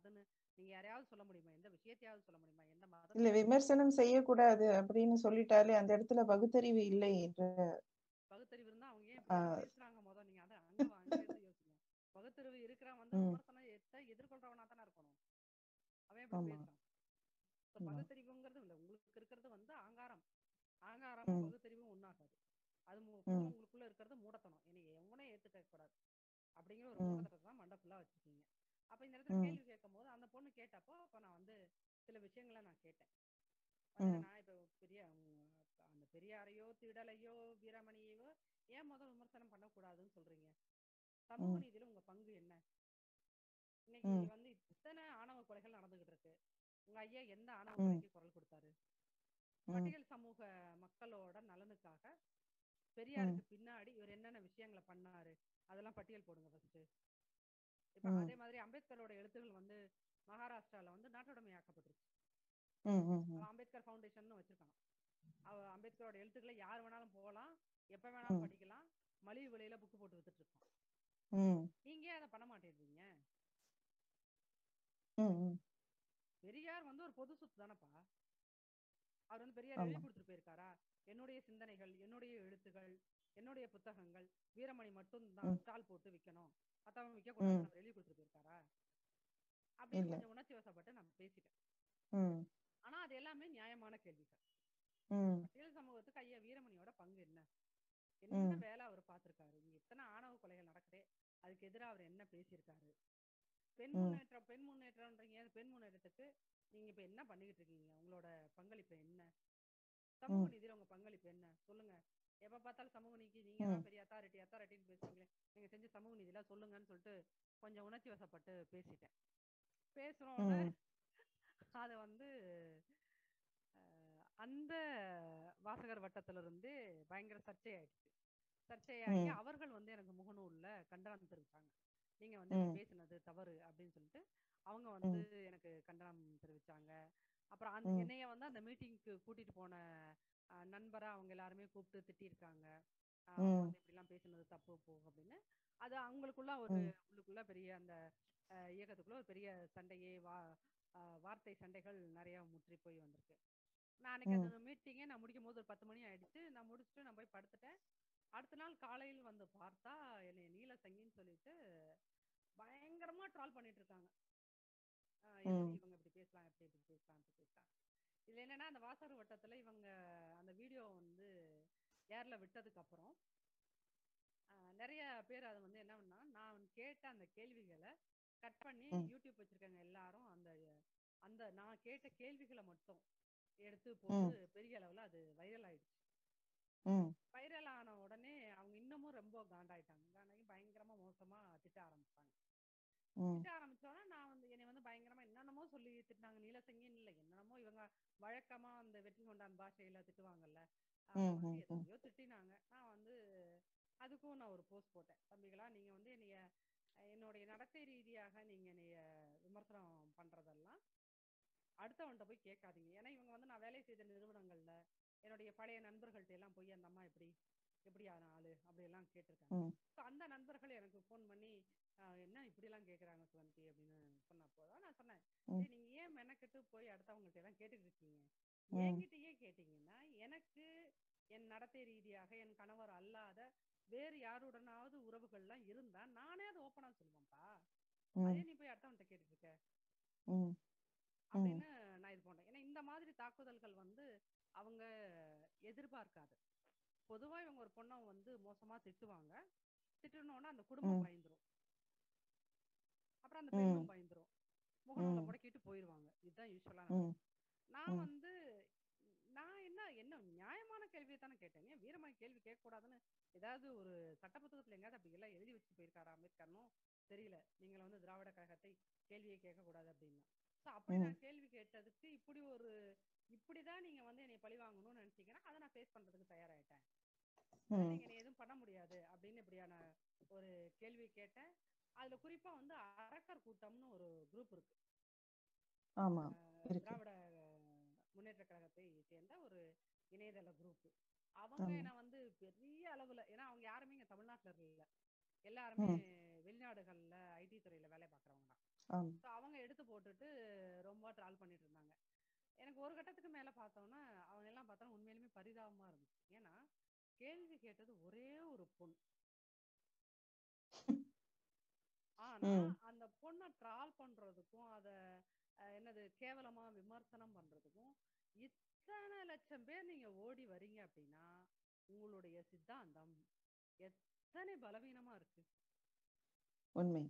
அதுன்னு நீங்க யாரையாவது சொல்ல முடியுமா எந்த விஷயத்தையாவது சொல்ல முடியுமா எந்த இல்ல மதத்தை விமர்சனம் செய்யக்கூடாது அப்படின்னு சொல்லிட்டாலே அந்த இடத்துல பகுத்தறிவு இல்லை என்ற பகுத்தறிவு இருந்தா அவங்க ஏன் இப்படி ஆஹ் பேசுறாங்க முத நீங்க அதை அங்க வா- அங்க இருந்து யோசிங்க பகுத்தறிவு இருக்கிறவன் வந்து உம் விமர்சனத்தை எதிர்கொள்றவனா தானே இருக்கணும் அவன் எப்படி ஆமா பேசுறான் இப்ப ஆமா பகுத்தறிவுங்கிறது இல்ல உங்களுக்கு இருக்கிறது வந்து ஆங்காரம் ஆங்காரமும் உம் பகுத்தறிவும் ஒண்ணாகாது அது மு- உம் full ஆ உங்களுக்குள்ள இருக்கிறது மூடத்தனம் என்னை எவனே ஏத்துக்க கூடாது அப்படிங்கிற ஒரு உம் மூடத்தனத்தை தான் மண்டை ஃபுல்லா வச்சிருக்கீங்க அப்ப இந்த இடத்துல உம் கேள்வி கேட்கும் போது அந்த பொண்ணு கேட்டப்போ அப்ப நான் வந்து சில விஷயங்களை நான் கேட்டேன் வந்து உம் நான் இப்போ பெரிய உம், அந்த பெரியாரையோ திடலையோ வீரமணியையோ ஏன் முதல் விமர்சனம் பண்ணக்கூடாதுன்னு சொல்றீங்க சமூக உம் நீதியில உங்க பங்கு என்ன இன்னைக்கு உம் வந்து இத்தனை ஆணவ கொலைகள் நடந்துகிட்டு இருக்கு உங்க ஐயா எந்த ஆணவ உம் கொலைக்கு குரல் கொடுத்தாரு உம் பட்டியல் சமூக மக்களோட நலனுக்காக உம் பெரியாருக்கு பின்னாடி இவர் என்னென்ன விஷயங்களை பண்ணாரு அதெல்லாம் பட்டியல் போடுங்க ஃபர்ஸ்ட் இப்ப உம் அதே மாதிரி அம்பேத்கரோட எழுத்துகள் வந்து மகாராஷ்டிரால வந்து நாட்டுடைமையாக்கப்பட்டுருச்சு உம் உம் உம் அவன் அம்பேத்கர் ஃபவுண்டேஷன் வச்சிருக்கான் அவ அம்பேத்கரோட எழுத்துக்களை யார் வேணாலும் போகலாம் எப்ப வேணாலும் உம் படிக்கலாம் மலிவு விலையில புக்கு போட்டு வித்துட்டு இருக்கான் உம் நீங்க ஏன் அதை பண்ண மாட்டேன்றீங்க உம் உம் பெரியார் வந்து ஒரு பொது சொத்து தானப்பா அவர் வந்து பெரியார் ஆமா எழுதி கொடுத்துட்டு போயிருக்காரா என்னுடைய சிந்தனைகள் என்னுடைய எழுத்துகள் என்னுடைய புத்தகங்கள் வீரமணி மட்டும் தான் உம் ஸ்டால் போட்டு விற்கணும் மத்தவங்க விற்க உம் கூடாதுன்னு அவர் எழுதி கொடுத்துட்டு போயிருக்காரா அப்படின்னு இல்ல கொஞ்சம் உணர்ச்சி வசப்பட்டு நான் பேசிட்டேன் உம் ஆனா அது எல்லாமே நியாயமான கேள்விகள் உம் பட்டியல் சமூகத்துக்கு ஐயா வீரமணியோட பங்கு என்ன என்ன உம் வேலை அவர் பார்த்திருக்காரு இங்க எத்தனை ஆணவ கொலைகள் நடக்குதே அதுக்கு எதிராக அவர் என்ன பேசியிருக்காரு பெண் உம் முன்னேற்றம் பெண் முன்னேற்றம்ன்றீங்க அந்த பெண் முன்னேற்றத்துக்கு நீங்க இப்ப என்ன பண்ணிக்கிட்டு இருக்கீங்க உங்களோட பங்களிப்பு என்ன சமூக உம் நீதியில உங்க பங்களிப்பு என்ன சொல்லுங்க எப்ப பார்த்தாலும் சமூக நீதி நீங்க உம் தான் பெரிய அத்தாரிட்டி அத்தாரிட்டின்னு பேசுறீங்களே நீங்க செஞ்ச சமூக நீதியில சொல்லுங்கன்னு சொல்லிட்டு கொஞ்சம் உணர்ச்சி வசப்பட்டு பேசிட்டேன் பேசுறோம்ல உம் அது வந்து அஹ், அந்த வாசகர் வட்டத்துல இருந்து பயங்கர சர்ச்சையாயிடுச்சு சர்ச்சையாகி உம் அவர்கள் வந்து எனக்கு முகநூல்ல கண்டனம் தெரிவிச்சாங்க நீங்க வந்து இப்படி உம் பேசுனது தவறு அப்படின்னு சொல்லிட்டு அவங்க வந்து உம் எனக்கு கண்டனம் தெரிவிச்சாங்க அப்புறம் அந்த உம் என்னைய வந்து அந்த மீட்டிங்க்கு கூட்டிட்டு போன அஹ், நண்பரா அவங்க எல்லாருமே கூப்பிட்டு திட்டியிருக்காங்க அஹ், அவங்க உம் வந்து இப்படிலாம் பேசுனது தப்பு போ அப்படின்னு அது அவங்களுக்குள்ள ஒரு உம் உள்ளுக்குள்ள பெரிய அந்த அஹ், இயக்கத்துக்குள்ள ஒரு பெரிய சண்டையே வா அஹ், வார்த்தை சண்டைகள் நிறைய முற்றி போய் வந்திருக்கு நான் அன்னைக்கு உம் அந்த மீட்டிங்கே நான் முடிக்கும் போது ஒரு பத்து மணி ஆயிடுச்சு நான் முடிச்சுட்டு நான் போய் படுத்துட்டேன் அடுத்த நாள் காலையில் வந்து பார்த்தா என்னை நீல சங்கின்னு சொல்லிட்டு பயங்கரமா ட்ரால் பண்ணிட்டு இருக்காங்க ஆஹ் எப்படி உம் இவங்க இப்படி பேசலாம் எப்படி இப்படி பேசலாம் இப்படி பேசலாம் இதுல என்னன்னா அந்த வாசகர் வட்டத்துல இவங்க அந்த வீடியோ வந்து ஏர்ல விட்டதுக்கு அப்புறம் ஆஹ் நிறைய பேர் அதை வந்து என்ன பண்ணா நான் கேட்ட அந்த கேள்விகளை கட் பண்ணி உம் யூடியூப் வச்சிருக்கவங்க எல்லாரும் அந்த அந்த நான் கேட்ட கேள்விகளை மட்டும் எடுத்து போட்டு உம் பெரிய அளவுல அது வைரல் ஆயிடுச்சு உம் வைரல் ஆன உடனே அவங்க இன்னமும் ரொம்ப காண்டாயிட்டாங்க காண்டாகி பயங்கரமா மோசமா திட்ட ஆரம்பிச்சாங்க உம் திட்ட ஆரம்பிச்சோன்னா நான் வந்து என்னை வந்து பயங்கரமா என்னென்னமோ சொல்லி திட்டினாங்க நீலசங்கின்னு இல்லை என்னென்னமோ இவங்க வழக்கமா அந்த வெற்றி கொண்டான் பாஷையில திட்டுவாங்கல்ல அப்ப உம் வந்து உம் உம் எத்தனையோ திட்டினாங்க நான் வந்து அதுக்கும் நான் ஒரு போஸ்ட் போட்டேன் தம்பிகளா நீங்க வந்து என்னைய என்னுடைய நடத்தை ரீதியாக நீங்க என்னைய விமர்சனம் பண்றதெல்லாம் அடுத்தவன்கிட்ட போய் கேட்காதீங்க ஏன்னா இவங்க வந்து நான் வேலை செய்த நிறுவனங்கள்ல என்னுடைய பழைய நண்பர்கள்ட்ட எல்லாம் போய் அந்த அம்மா எப்படி எப்படியான ஆளு அப்படி எல்லாம் கேட்டிருக்காங்க உம் ஸோ அந்த நண்பர்கள் எனக்கு ஃபோன் பண்ணி ஆஹ் என்ன இப்படி எல்லாம் கேக்குறாங்க சுவந்தி அப்படின்னு சொன்னப்போ தான் நான் சொன்னேன் உம் சரி நீங்க ஏன் மெனக்கெட்டு போய் அடுத்தவங்கள்ட்ட எல்லாம் கேட்டுட்டு இருக்கீங்க உம் என்கிட்டயே கேட்டீங்கன்னா எனக்கு என் நடத்தை ரீதியாக என் கணவர் அல்லாத வேறு யாருடனாவது உறவுகள்லாம் இருந்தா நானே அதை ஓப்பனா சொல்லுவேன்ப்பா அதே உம் நீ போய் அடுத்தவன்கிட்ட கேட்டுட்டு இருக்க உம் உம் அப்படின்னு நான் இது பண்றேன் ஏன்னா இந்த மாதிரி தாக்குதல்கள் வந்து அவங்க எதிர்பார்க்காது பொதுவா இவங்க ஒரு பொண்ணை வந்து மோசமா திட்டுவாங்க திட்டுனோன்னா அந்த குடும்பம் உம் பயந்துரும் அப்புறம் அந்த உம் பெண்ணும் பயந்துரும் முகநூல உம் முடக்கிட்டு போயிருவாங்க இதுதான் யூஸ்வலா உம் நடக்கும் நான் உம் வந்து நான் என்ன என்ன நியாயமான கேள்வியை தானே கேட்டேன் ஏன் வீரமான கேள்வி கேட்கக்கூடாதுன்னு ஏதாவது ஒரு சட்ட புத்தகத்துல எங்கேயாவது அப்படி எல்லாம் எழுதி வச்சு போயிருக்காரா அம்பேத்கர்னும் தெரியல நீங்கள் வந்து திராவிட கழகத்தை கேள்வியை கேட்கக்கூடாது அப்படின்னா ஸோ அப்படி உம் நான் கேள்வி கேட்டதுக்கு இப்படி ஒரு இப்படிதான் நீங்க வந்து என்னை பழி வாங்கணும்னு நினைச்சீங்கன்னா அதை நான் ஃபேஸ் பண்றதுக்கு தயாராயிட்டேன் அதனால உம் நீங்க என்னை எதுவும் பண்ண முடியாது அப்படின்னு இப்படியான ஒரு கேள்வி கேட்டேன் அதுல குறிப்பா வந்து அரக்கர் கூட்டம்னு ஒரு குரூப் இருக்கு ஆமா அஹ் இருக்கு திராவிட அஹ், முன்னேற்ற கழகத்தை சேர்ந்த ஒரு இணையதள குரூப் அவங்க ஆமா என்ன வந்து பெரிய அளவுல ஏன்னா அவங்க யாருமே இங்க தமிழ்நாட்டுல இல்ல எல்லாருமே ம் வெளிநாடுகள்ல ஐடி துறையில வேலை பார்க்கறவங்க தான் ஆமா ஸோ அவங்க எடுத்து போட்டு போட்டுட்டு ரொம்ப ட்ரால் பண்ணிட்டு இருந்தாங்க எனக்கு ஒரு கட்டத்துக்கு மேல பார்த்தோன்னா அவங்க எல்லாம் பார்த்தோன்னா உண்மையிலுமே பரிதாபமா இருந்துச்சு ஏன்னா கேள்வி கேட்டது ஒரே ஒரு பொண் ஆனா ம் அந்த பொண்ணை ட்ரால் பண்றதுக்கும் அத அஹ், என்னது கேவலமா விமர்சனம் பண்றதுக்கும் இத்தனை லட்சம் பேர் நீங்க ஓடி வரீங்க அப்படின்னா உங்களுடைய சித்தாந்தம் எத்தனை பலவீனமா இருக்கு உண்மை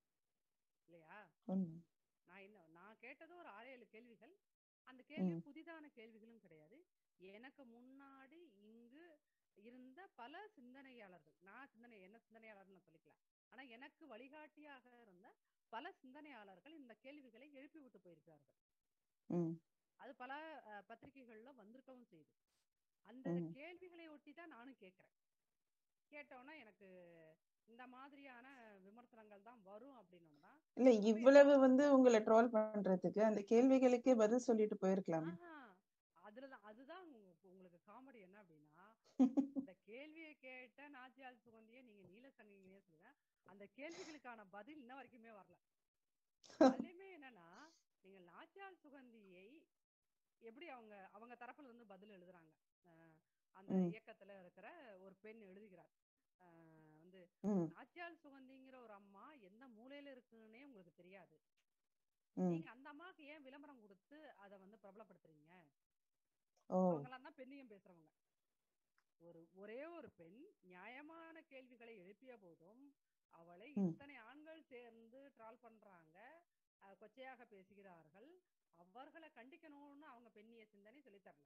இல்லையா உண்மை நான் என்ன நான் கேட்டது ஒரு ஆறு ஏழு கேள்விகள் அந்த கேள்வி ம் புதிதான கேள்விகளும் கிடையாது எனக்கு முன்னாடி இங்கு இருந்த பல சிந்தனையாளர்கள் நான் சிந்தனை என்ன சிந்தனையாளர்னு நான் சொல்லிக்கல ஆனா எனக்கு வழிகாட்டியாக இருந்த பல சிந்தனையாளர்கள் இந்த கேள்விகளை எழுப்பி விட்டு போயிருக்கிறார்கள் ம் அது பல அஹ், பத்திரிகைகள்ல வந்திருக்கவும் செய்யுது அந்த ம் கேள்விகளை ஒட்டி தான் நானும் கேட்கிறேன் கேட்டோன்னா எனக்கு இந்த மாதிரியான விமர்சனங்கள் தான் வரும் அப்படின்னோம்னா இல்ல அப்ப இவ்வளவு வந்து உங்களை ட்ரோல் பண்றதுக்கு அந்த கேள்விகளுக்கே பதில் சொல்லிட்டு போயிருக்கலாமே ஆஹா அதுலதான் அதுதான் உங்க- உங்களுக்கு காமெடி என்ன அப்படின்னா இந்த கேள்வியை கேட்ட நாச்சியால் சுகந்திய நீங்க நீல சங்கிலியே சொல்லுங்க அந்த கேள்விகளுக்கான பதில் இன்ன வரைக்குமே வரல அதுலயுமே என்னன்னா நீங்க நாச்சியால் சுகந்தியை எப்படி அவங்க அவங்க தரப்புல இருந்து பதில் எழுதுறாங்க அஹ் அந்த ம் இயக்கத்துல இருக்கிற ஒரு பெண் எழுதுகிறார் அஹ் வந்து ம் நாச்சியால் சுகந்திங்கிற ஒரு அம்மா எந்த மூலையில இருக்குன்னே உங்களுக்கு தெரியாது ம் நீங்க அந்த அம்மாவுக்கு ஏன் விளம்பரம் கொடுத்து அதை வந்து பிரபலப்படுத்துறீங்க ஓ அவங்கெல்லாம் தான் பெண்ணியம் பேசுறவங்க ஒரு ஒரே ஒரு பெண் நியாயமான கேள்விகளை எழுப்பிய போதும் அவளை ம் இத்தனை ஆண்கள் சேர்ந்து ட்ரால் பண்றாங்க அஹ் கொச்சையாக பேசுகிறார்கள் அவர்களை கண்டிக்கணும்னு அவங்க பெண்ணிய சிந்தனை சொல்லித் தரல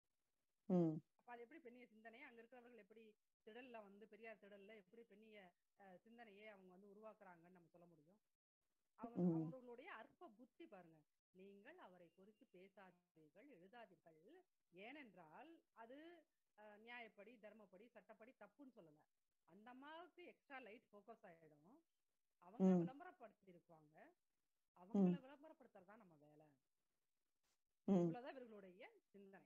ம் அப்ப அது எப்படி பெண்ணிய சிந்தனை அங்க இருக்கிறவர்கள் எப்படி திடல்ல வந்து பெரியார் திடல்ல எப்படி பெண்ணிய அஹ், சிந்தனையை அவங்க வந்து உருவாக்குறாங்கன்னு நம்ம சொல்ல முடியும் அவங்க ம் அவர்களுடைய அற்ப புத்தி பாருங்க நீங்கள் அவரை குறித்து பேசாதீர்கள் எழுதாதீர்கள் ஏனென்றால் அது அஹ், நியாயப்படி தர்மப்படி சட்டப்படி தப்புன்னு சொல்லல அந்த அம்மாவுக்கு எக்ஸ்ட்ரா லைட் ஃபோக்கஸ் ஆயிடும் அவங்க ம் விளம்பரப்படுத்தி இருப்பாங்க அவங்கள விளம்பரப்படுத்துறது தான் நம்ம வேலை ம் இவ்வளவுதான் இவர்களுடைய சிந்தனை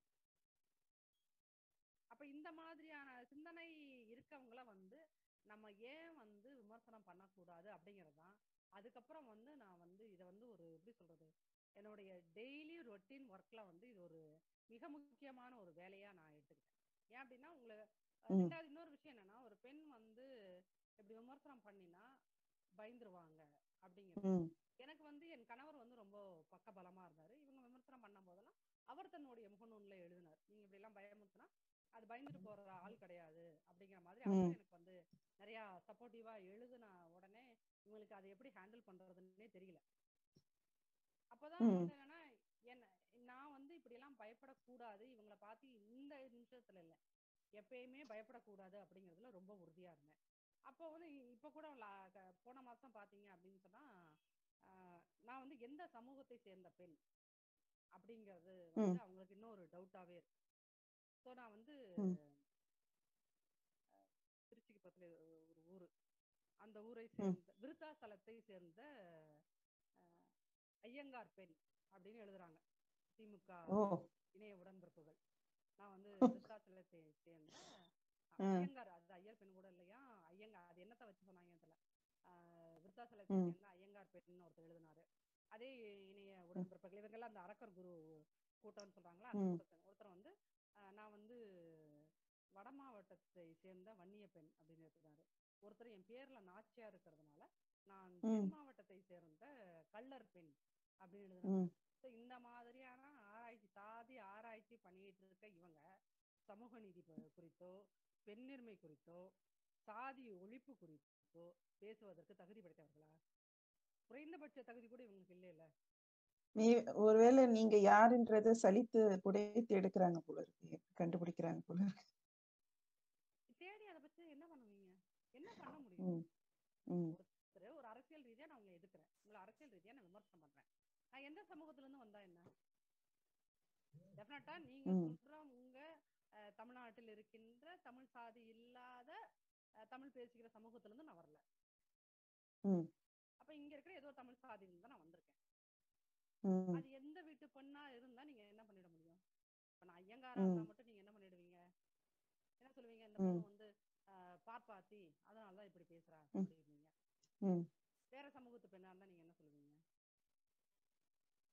அப்ப இந்த மாதிரியான சிந்தனை இருக்கவங்கள வந்து நம்ம ஏன் வந்து விமர்சனம் பண்ணக்கூடாது அப்படிங்கிறது தான் அதுக்கப்புறம் வந்து நான் வந்து இதை வந்து ஒரு எப்படி சொல்றது என்னுடைய டெய்லி ரொட்டீன் ஒர்க்ல வந்து இது ஒரு மிக முக்கியமான ஒரு வேலையா நான் எடுத்துக்கிட்டேன் ஏன் அப்படின்னா உங்களை அஹ், ம் ரெண்டாவது இன்னொரு விஷயம் என்னன்னா ஒரு பெண் வந்து இப்படி விமர்சனம் பண்ணினா பயந்துருவாங்க அப்படிங்கிறது ம் எனக்கு வந்து என் கணவர் வந்து ரொம்ப பக்கபலமா இருந்தாரு இவங்க விமர்சனம் பண்ணும் போதெல்லாம் அவர் தன்னுடைய முகநூல்ல எழுதினார் நீங்க இப்படி எல்லாம் பயமுறுத்தினா அது பயந்துட்டு போற ஆள் கிடையாது அப்படிங்கிற மாதிரி ம் அவரும் எனக்கு வந்து நிறைய சப்போர்ட்டிவா எழுதுன உடனே இவங்களுக்கு அதை எப்படி ஹேண்டில் பண்றதுன்னே தெரியல அப்பதான் ம் வந்து என்னன்னா என்ன நான் வந்து இப்படி எல்லாம் பயப்படக்கூடாது இவங்களை பார்த்து இந்த நிமிஷத்துல இல்ல எப்பயுமே பயப்படக்கூடாது அப்படிங்கிறதுல ரொம்ப உறுதியா இருந்தேன் அப்போ வந்து இ- இப்ப கூட லா- க- போன மாசம் பாத்தீங்க அப்படின்னு சொன்னா ஆஹ், நான் வந்து எந்த சமூகத்தை சேர்ந்த பெண் அப்படிங்கிறது ம் வந்து அவங்களுக்கு இன்னும் ஒரு டவுட்டாவே இருக்கு ஸோ நான் வந்து ம் திருச்சிக்கு பக்கத்துல ஒரு ஊர் அந்த ஊரை ம் சேர்ந்த விருத்தாசலத்தை சேர்ந்த அஹ், ஐயங்கார் பெண் அப்படின்னு எழுதுறாங்க திமுக ஓ இணைய உடன்பிறப்புகள் நான் வந்து விருத்தாசலத்தை சேர்ந்த அஹ், ம் ஐயங்கார் அது ஐயர் பெண் கூட இல்லையா ஐயங்கார் அது என்னத்த வச்சு சொன்னாங்க தெரியல ஆஹ் விருத்தாசலத்தை ம் சேர்ந்த ஐயங்கார் பெண்னு ஒருத்தர் எழுதினாரு அதே இணைய உடன்பிறப்புகள் இவங்கெல்லாம் அந்த அரக்கர் குரு கூட்டம்னு சொல்றாங்களா அந்த ம் கூட்டத்தை ஒருத்தர் வந்து ஆஹ் நான் வந்து வட மாவட்டத்தை சேர்ந்த வன்னிய பெண் அப்படின்னு எடுத்துட்டாரு ஒருத்தர் என் பேர்ல நாச்சியா இருக்கிறதுனால நான் தென் ம் மாவட்டத்தை சேர்ந்த கள்ளர் பெண் அப்படின்னு எழுதுனாங்க ம் So, இந்த மாதிரியான ஆராய்ச்சி சாதி ஆராய்ச்சி பண்ணிட்டு இருக்க இவங்க சமூக நீதி ப- குறித்தோ பெண்ணின்மை குறித்தோ சாதி ஒழிப்பு குறித்தோ பேசுவதற்கு தகுதி படைத்தவர்களா குறைந்தபட்ச தகுதி கூட இவங்களுக்கு இல்லை இல்ல நீ ஒருவேளை நீங்க யாருன்றத சலித்து புடைத்து எடுக்கிறாங்க போல இருக்கு கண்டுபிடிக்கிறாங்க போல இருக்கு தேடி அதை பத்தி என்ன பண்ணுவீங்க என்ன பண்ண முடியும் ம் ம் ஒருத்தர் ஒரு அரசியல் ரீதியா நான் உங்களை எதுக்குறேன் உங்களை அரசியல் ரீதியா நான் விமர்சனம் பண்றேன் நான் எந்த சமூகத்துல இருந்து வந்தா என்ன டெஃபினட்டா நீங்க ம் சொல்ற உங்க அஹ், தமிழ்நாட்டில் இருக்கின்ற தமிழ் சாதி இல்லாத அஹ், தமிழ் பேசுகிற சமூகத்துல இருந்து நான் வரல ம் அப்ப இங்க இருக்கிற ஏதோ தமிழ் சாதியில இருந்து தான் நான் வந்திருக்கேன் ம் அது எந்த வீட்டு பெண்ணா இருந்தா நீங்க என்ன பண்ணிட முடியும் இப்ப நான் ஐயங்காரா இருந்தா ம் மட்டும் நீங்க என்ன பண்ணிடுவீங்க என்ன சொல்லுவீங்க இந்த ம் பொண்ணு வந்து அஹ், பார்ப்பாத்தி அதனாலதான் இப்படி பேசுறா ம் அப்படின்னீங்க ம் வேற சமூகத்து பெண்ணா இருந்தா நீங்க என்ன சொல்லுவீங்க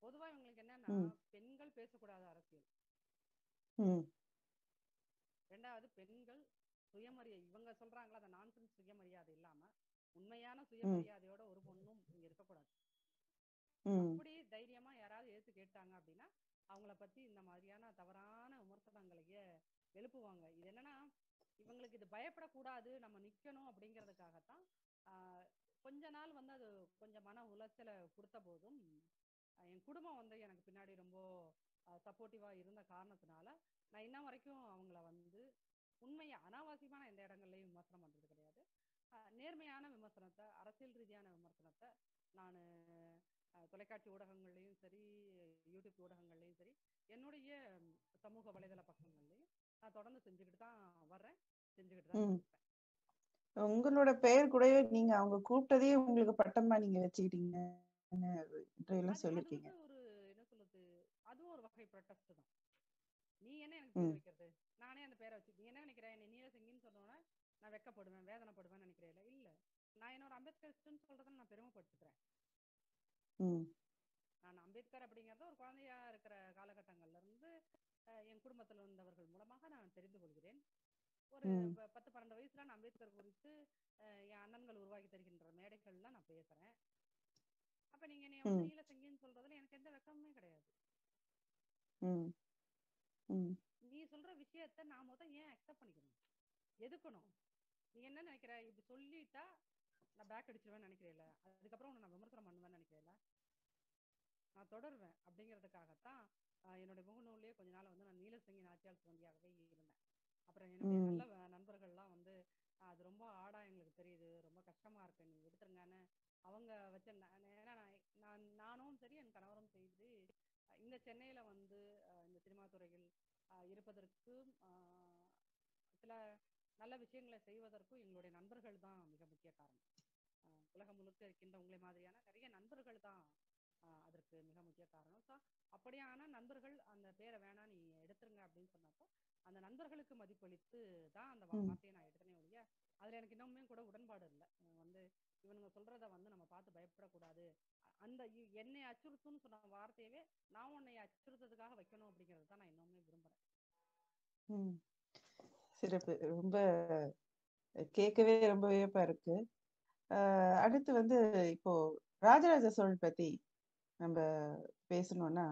பொதுவா இவங்களுக்கு என்னன்னா ம். பெண்கள் பேசக்கூடாத அரசியல் ம் ரெண்டாவது பெண்கள் சுயமரியாதை இவங்க சொல்றாங்களா அந்த நான்சென்ஸ் சுயமரியாதை இல்லாம உண்மையான ம் சுயமரியாதையோட ஒரு பொண்ணும் இங்க இருக்கக்கூடாது ம் அப்படி தைரியமா யாராவது எடுத்து கேட்டாங்க அப்படின்னா அவங்கள பத்தி இந்த மாதிரியான தவறான விமர்சனங்களையே எழுப்புவாங்க இது என்னன்னா இவங்களுக்கு இது பயப்படக்கூடாது நம்ம நிக்கணும் அப்படிங்கிறதுக்காகத்தான் ஆஹ், கொஞ்ச நாள் வந்து அது கொஞ்சம் மன உளைச்சலை கொடுத்த போதும் ஆஹ், என் குடும்பம் வந்து எனக்கு பின்னாடி ரொம்ப சப்போர்ட்டிவா இருந்த காரணத்தினால நான் இன்ன வரைக்கும் அவங்கள வந்து உண்மையா அனாவசியமான எந்த இடங்கள்லையும் விமர்சனம் பண்றது கிடையாது ஆஹ், நேர்மையான விமர்சனத்தை அரசியல் ரீதியான விமர்சனத்தை நான் தொலைக்காட்சி ஊடகங்கள்லையும் சரி யூடியூப் ஊடகங்கள்லையும் சரி என்னுடைய ம், சமூக வலைதள பக்கங்கள்லையும் நான் தொடர்ந்து செஞ்சுக்கிட்டு தான் வர்றேன் செஞ்சுக்கிட்டு தான் ம் இருப்பேன் உங்களோட பெயர் கூடவே நீங்க அவங்க கூப்பிட்டதே உங்களுக்கு பட்டமா நீங்க வச்சுக்கிட்டீங்க எல்லாம் அது அது சொல்லிருக்கீங்க வந்து ஒரு என்ன சொல்றது அதுவும் ஒரு வகை ப்ரொட்டஸ்ட் தான் நீ என்ன எனக்கு ம் பேர் வைக்கிறது நானே அந்த பேரை வச்சு நீ என்ன நினைக்கிற என்னை நீல சிங்கின்னு சொன்னோன்னே நான் வெக்கப்படுவேன் வேதனைப்படுவேன்னு நினைக்கிறேன் இல்ல நான் என்னோட அம்பேத்கரிஸ்ட்னு சொல்றதை நான் பெருமைப்படுத்துக்கிறேன் ம் நான் அம்பேத்கர் அப்படிங்கறத ஒரு குழந்தையா இருக்கிற காலகட்டங்கள்ல இருந்து அஹ், என் குடும்பத்தில் இருந்தவர்கள் மூலமாக நான் தெரிந்து கொள்கிறேன் ஒரு ம் ப- பத்து பன்னெண்டு வயசுல நான் அம்பேத்கர் குறித்து அஹ், என் அண்ணன்கள் உருவாக்கி தருகின்ற மேடைகள்ல நான் பேசுறேன் அப்ப நீங்க என்னைய வந்து ம் நீல சிங்கின்னு சொல்றதுல எனக்கு எந்த வெக்கமுமே கிடையாது ம் ம் நீ சொல்ற விஷயத்த நான் முத ஏன் அக்செப்ட் பண்ணிக்கணும் எதுக்கணும் நீ என்ன நினைக்கிற இப்படி சொல்லிட்டா நான் பேக் அடிச்சிருவேன்னு நினைக்கிறேன்ல அதுக்கப்புறம் உன்னை நான் விமர்சனம் பண்ணுவேன்னு நினைக்கிறேன்ல நான் தொடருவேன் அப்படிங்கிறதுக்காகத்தான் ஆஹ், என்னுடைய முகநூல்லையே கொஞ்ச நாள் வந்து நான் நீலசிங்கி நாச்சியால் சுவந்தியாகவே இருந்தேன் அப்புறம் என்னுடைய ம் நல்ல வ- நண்பர்கள்லாம் வந்து ஆஹ், அது ரொம்ப ஆடா எங்களுக்கு தெரியுது ரொம்ப கஷ்டமா இருக்கு நீங்க எடுத்துருங்கன்னு அவங்க வச்ச ந- ஏன்னா நான் நான் நானும் சரி என் கணவரும் செய்து அஹ், இந்த சென்னையில வந்து அஹ், இந்த சினிமா துறையில் ஆஹ், இருப்பதற்கும் ஆஹ், சில நல்ல விஷயங்களை செய்வதற்கும் எங்களுடைய நண்பர்கள் தான் மிக முக்கிய காரணம் ஆஹ், உலகம் முழுக்க இருக்கின்ற உங்களை மாதிரியான நிறைய நண்பர்கள் தான் ஆஹ், அதற்கு மிக முக்கிய காரணம் ஸோ அப்படியான நண்பர்கள் அந்த பேரை வேணாம் நீ எடுத்துருங்க அப்படின்னு சொன்னப்போ அந்த நண்பர்களுக்கு மதிப்பளித்து தான் அந்த வா- ம் வார்த்தையை நான் எடுத்தனே ஒழிய அதுல எனக்கு இன்னுமே கூட உடன்பாடு இல்லை வந்து இவனுங்க சொல்றத வந்து நம்ம பார்த்து பயப்படக்கூடாது அ- அந்த இ- என்னை அச்சுறுத்துன்னு சொன்ன வார்த்தையவே நான் உன்னை அச்சுறுத்ததுக்காக வைக்கணும் அப்படிங்கிறது தான் நான் இன்னுமே விரும்புறேன் ம் சிறப்பு ரொம்ப கேட்கவே ரொம்ப வியப்பா இருக்கு ஆஹ் அடுத்து வந்து இப்போ ராஜராஜ சோழன் பத்தி நம்ம பேசணும்னா